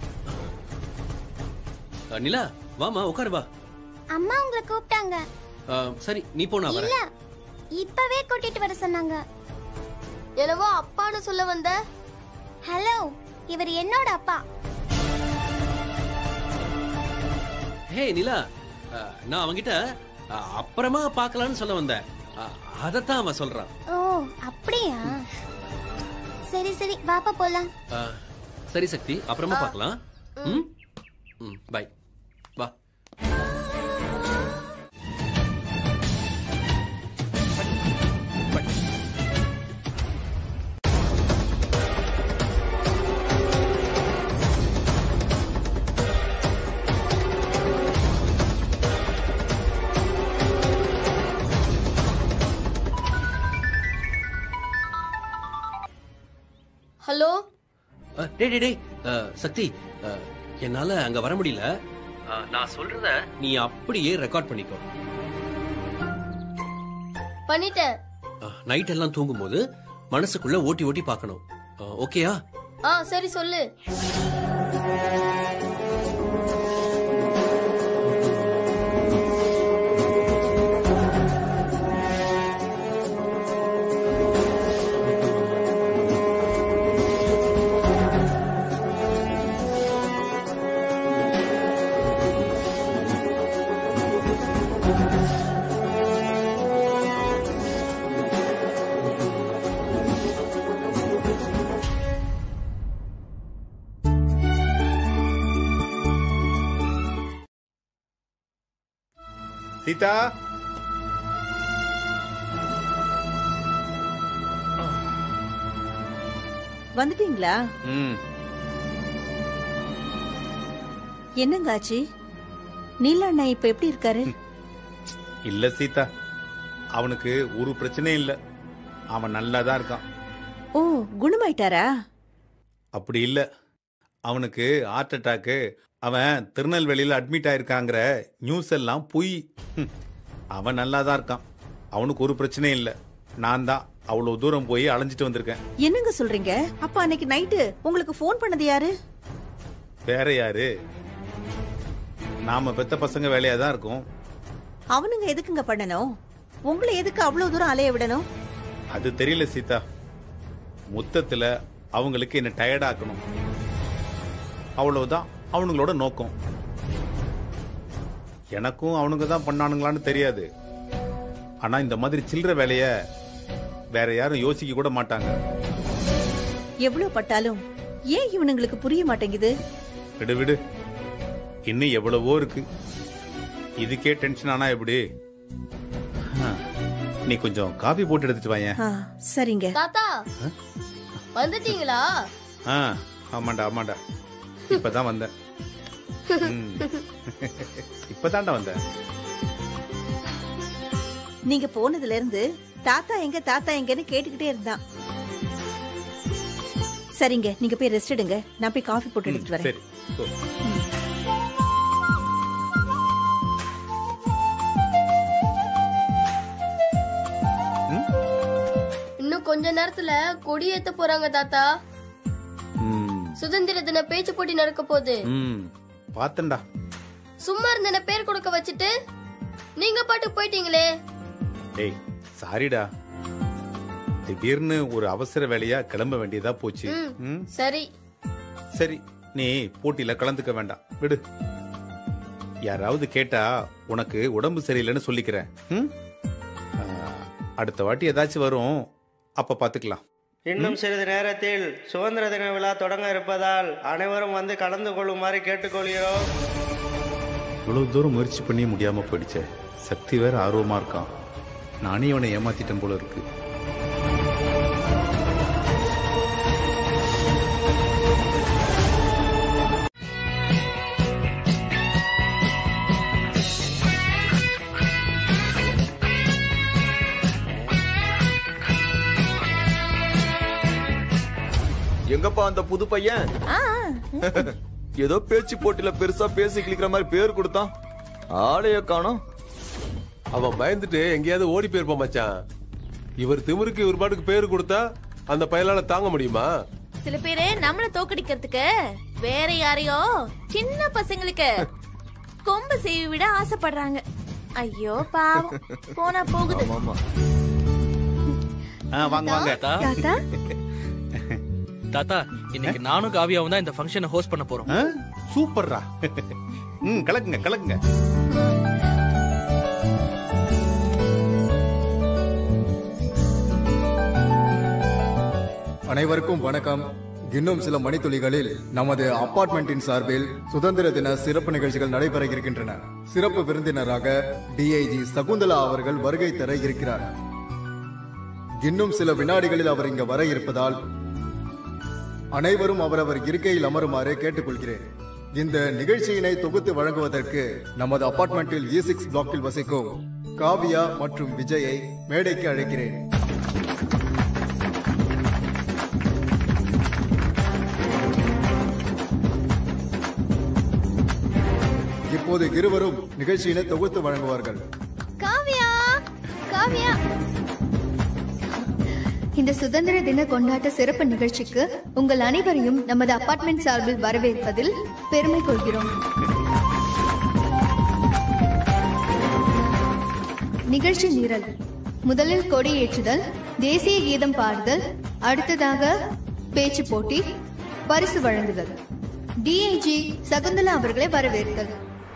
ஆ, நிலா வாமா உட்காரு வா அம்மா உங்களை கூப்பிட்டாங்க ஆ, சரி நீ போ நான் இல்ல வரேன் இப்பவே கூட்டிட்டு வர சொன்னாங்க என்னவோ அப்பான்னு சொல்ல வந்த ஹலோ இவர் என்னோட அப்பா ஹே நிலா ஆ, நான் அவன்கிட்ட ஆ, அப்புறமா பார்க்கலாம்னு சொல்ல வந்தேன் ஆ, அதத்தான் அவன் சொல்றான் ஓ அப்படியா சரி சரி வாப்பா போலாம் ஆ, சரி சக்தி அப்புறமா பார்க்கலாம் ம் ம் பை வா ஹலோ அ, டேய் டேய் டேய் அ, சக்தி அ, என்னால அங்க வர முடியல அ, நான் சொல்றத நீ அப்படியே ரெக்கார்ட் பண்ணிக்கோ பண்ணிட்டேன் நைட் எல்லாம் தூங்கும்போது மனசுக்குள்ள ஓட்டி ஓட்டி பார்க்கணும் அ, ஓகேயா ஆ சரி சொல்லு சீதா வந்துட்டீங்களா ம் என்னங்க ஆச்சு நீலா அண்ணா இப்ப எப்படி இருக்காரு இல்ல சீதா அவனுக்கு ஒரு பிரச்சனையும் இல்ல அவன் நல்லா தான் இருக்கான் ஓ குணமாயிட்டாரா அப்படி இல்ல அவனுக்கு ஹார்ட் அட்டாக்கு அவன் திருநெல்வேலியில் அட்மிட் ஆயிருக்காங்கிற நியூஸ் எல்லாம் பொய் ஹம். அவன் நல்லா தான் இருக்கான் அவனுக்கு ஒரு பிரச்சனையும் இல்லை நான் தான் அவ்வளவு தூரம் போய் அலைஞ்சிட்டு வந்திருக்கேன் என்னங்க சொல்றீங்க அப்ப அன்னைக்கு நைட்டு உங்களுக்கு ஃபோன் பண்ணது யாரு வேற யாரு நாம பெத்த பசங்க வேலையா தான் இருக்கும் அவனுங்க எதுக்குங்க பண்ணணும் உங்களை எதுக்கு அவ்வளவு தூரம் அலைய விடணும் அது தெரியல சீதா மொத்தத்துல அவங்களுக்கு என்ன டயர்ட் ஆக்கணும் அவ்வளவுதான் அவனுங்களோட நோக்கம் எனக்கும் அவனுங்க தான் பண்ணானுங்களான்னு தெரியாது ஆனா இந்த மாதிரி சில்லற வேலைய வேற யாரும் யோசிக்க கூட மாட்டாங்க எவ்வளவு பட்டாலும் ஏன் இவனுங்களுக்கு புரிய மாட்டேங்குது விடு விடு இன்னும் எவ்வளவோ இருக்கு இதுக்கே டென்ஷன் ஆனா எப்படி ஆ, நீ கொஞ்சம் காபி போட்டு எடுத்துட்டு வாயேன் ஆ, சரிங்க தாத்தா வந்துட்டீங்களா ஆ ஆமாண்டா ஆமாண்டா இப்பதான் வந்தேன் ம். இப்பதான்டா வந்தேன் நீங்க போனதுல இருந்து தாத்தா எங்க தாத்தா எங்கன்னு கேட்டுக்கிட்டே இருந்தான் சரிங்க நீங்க போய் ரெஸ்ட் எடுங்க நான் போய் காஃபி போட்டு எடுத்துட்டு வரேன் சரி போ. இன்னும் கொஞ்ச நேரத்துல கொடி ஏத்த போறாங்க தாத்தா ம், சுதந்திர தின பேச்சு போட்டி நடக்க போகுது ம் பார்த்தேன்டா சும்மா இருந்த பேர் கொடுக்க வச்சுட்டு நீங்க பாட்டு போயிட்டீங்களே டேய் சாரிடா திடீர்னு ஒரு அவசர வேலையா கிளம்ப வேண்டியதா போச்சு ம். ம், சரி சரி நீ போட்டியில கலந்துக்க வேண்டாம் விடு யாராவது கேட்டா உனக்கு உடம்பு சரியில்லைன்னு சொல்லிக்கிறேன் ம்? ஆ, அடுத்த வாட்டி ஏதாச்சும் வரும் அப்ப பாத்துக்கலாம் இன்னும் சிறிது நேரத்தில் சுதந்திர தின விழா தொடங்க இருப்பதால் அனைவரும் வந்து கலந்து கொள்ளுமாறு கேட்டுக்கொள்கிறோம் இவ்வளவு தூரம் முயற்சி பண்ணி முடியாம போயிடுச்சே சக்தி வேற ஆர்வமா இருக்கான் நானே இவனை ஏமாத்திட்டேன் போல இருக்கு எங்கப்பா அந்த புது பையன் ஏதோ பேச்சு போட்டியில பெருசா பேசி கிளிக்கிற மாதிரி பேர் கொடுத்தான் ஆளைய காணோம் அவன் பயந்துட்டு எங்கேயாவது ஓடி போயிருப்பான் மச்சான் இவர் திமிருக்கு இவர் பாட்டுக்கு பேர் கொடுத்தா அந்த பயலால தாங்க முடியுமா சில பேரு நம்மள தோக்கடிக்கிறதுக்கு வேற யாரையோ சின்ன பசங்களுக்கு கொம்பு செய்வி விட ஆசைப்படுறாங்க ஐயோ பாவம் போனா போகுது ஆ, வாங்க வாங்க தாத்தா தாத்தா இன்னைக்கு நானும் காவியாவும் தான் இந்த ஃபங்க்ஷனை ஹோஸ்ட் பண்ண போறோம் ஆ, சூப்பர்ரா ம் கலக்குங்க கலக்குங்க அனைவருக்கும் வணக்கம் இன்னும் சில மணித்துளிகளில் நமது அபார்ட்மெண்டின் சார்பில் சுதந்திர தின சிறப்பு நிகழ்ச்சிகள் நடைபெற இருக்கின்றன சிறப்பு விருந்தினராக டிஐஜி சகுந்தலா அவர்கள் வருகை தர இருக்கிறார் இன்னும் சில வினாடிகளில் அவர் இங்க வர இருப்பதால் அனைவரும் அவரவர் இருக்கையில் அமருமாறு கேட்டுக்கொள்கிறேன் இந்த நிகழ்ச்சியினை தொகுத்து வழங்குவதற்கு நமது அபார்ட்மெண்டில் இ சிக்ஸ் பிளாக்கில் வசிக்கும் காவியா மற்றும் விஜயை மேடைக்கு அழைக்கிறேன் இப்போது இருவரும் நிகழ்ச்சியினை தொகுத்து வழங்குவார்கள் காவ்யா காவ்யா இந்த சுதந்திர தின கொண்டாட்ட சிறப்பு நிகழ்ச்சிக்கு உங்கள் அனைவரையும் நமது அபார்ட்மெண்ட் சார்பில் வரவேற்பதில் பெருமை கொள்கிறோம் நிகழ்ச்சி நிரல் முதலில் கொடியேற்றுதல் தேசிய கீதம் பாடுதல் அடுத்ததாக பேச்சு போட்டி பரிசு வழங்குதல் டிஐஜி சகுந்தலா அவர்களை வரவேற்தல்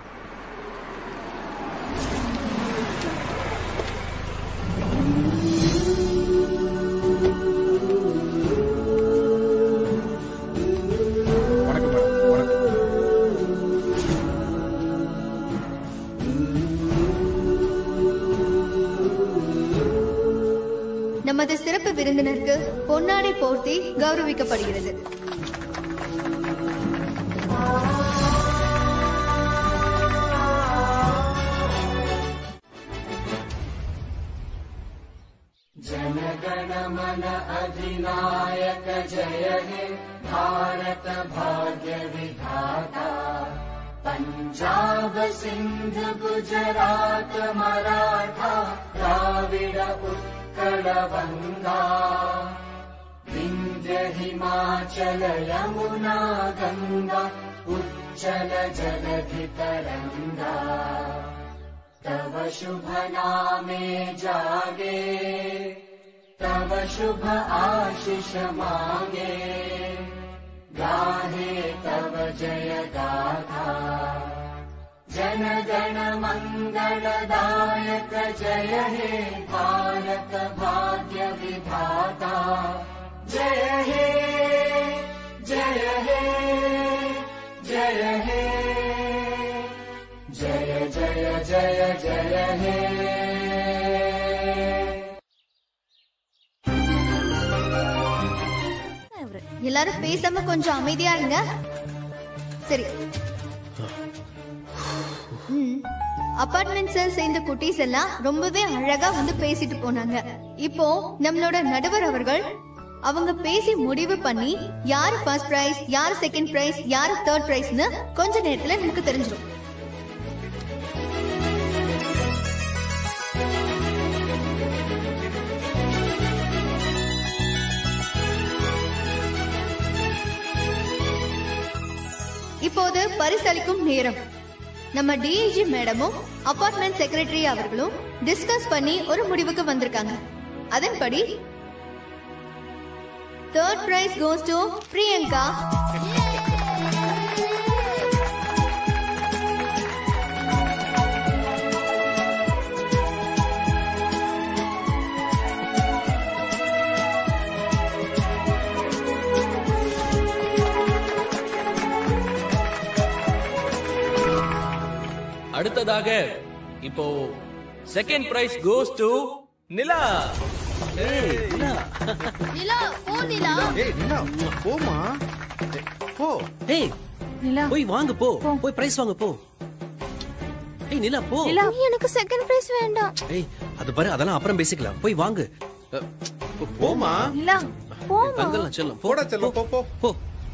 நமது சிறப்பு விருந்தினருக்கு பொன்னாடை போர்த்தி கௌரவிக்கப்படுகிறது जनगणमन अधिनायक जय हे भारत भाग्य विधाता पञ्जाब सिन्ध गुजरात मराठा द्राविड उत्कल बङ्गा विन्ध्य हिमाचल यमुना गङ्गा उच्चल जलधि तरङ्गा तव शुभ नामे जागे तव शुभ आशिष मागे गाहे तव जय गाथा जनगण मङ्गलदायक जय हे भारत भाग्य विधाता जय हे जय हे जय हे जय जय जय जय हे எல்லாரும் பேசாம கொஞ்சம் அமைதியா இருங்க சரி அபார்ட்மெண்ட்ஸ்ல சேர்ந்த குட்டீஸ் எல்லாம் ரொம்பவே அழகா வந்து பேசிட்டு போனாங்க இப்போ நம்மளோட நடுவர் அவர்கள் அவங்க பேசி முடிவு பண்ணி யாரு ஃபர்ஸ்ட் பிரைஸ் யாரு செகண்ட் பிரைஸ் யாரு தேர்ட் பிரைஸ்னு கொஞ்ச நேரத்துல நமக்கு தெரிஞ்சிடும் இப்போது பரிசளிக்கும் நேரம் நம்ம டிஐஜி மேடமும் அபார்ட்மெண்ட் செக்ரட்டரி அவர்களும் டிஸ்கஸ் பண்ணி ஒரு முடிவுக்கு வந்திருக்காங்க அதன்படி third prize goes to Priyanka அடுத்ததாக இப்போ second prize goes to Nila ஏய், நிலா. நிலா போ நிலா ஏய் நிலா போமா போ ஏய் நிலா போய் வாங்க போ போய் பிரைஸ் வாங்க போ ஏய் நிலா போ எனக்கு செகண்ட் பிரைஸ் வேண்டாம் ஏய் அது பாரு அதெல்லாம் அப்புறம் பேசிக்கலாம் போய் வாங்கு அ, போமா நிலா தங்கலாம் செல்லம் போடா செல்லம் போ போ போ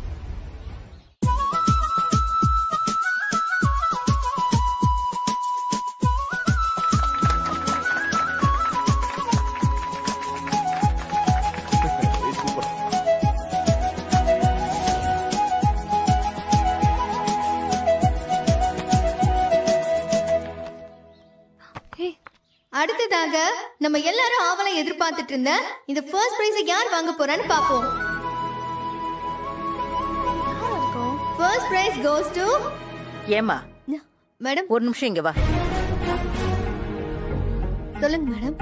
அடுத்ததாக நம்ம எல்லாரும் ஆவலை எதிர்பார்த்துட்டு இருந்த இந்த ஃபர்ஸ்ட் பிரைஸை யார் வாங்க போறான்னு பாப்போம் ஃபர்ஸ்ட் பிரைஸ் கோஸ் டு ஏமா மேடம் ஒரு நிமிஷம் இங்க வா சொல்லுங்க madam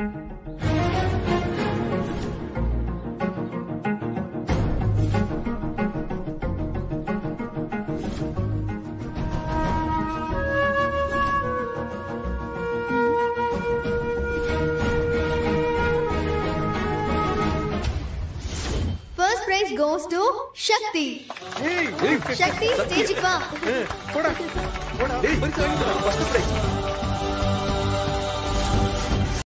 first prize goes to Sakthi Sakthi ஸ்டேஜுக்கு வா போடா போடா ஃபர்ஸ்ட் பிரைஸ்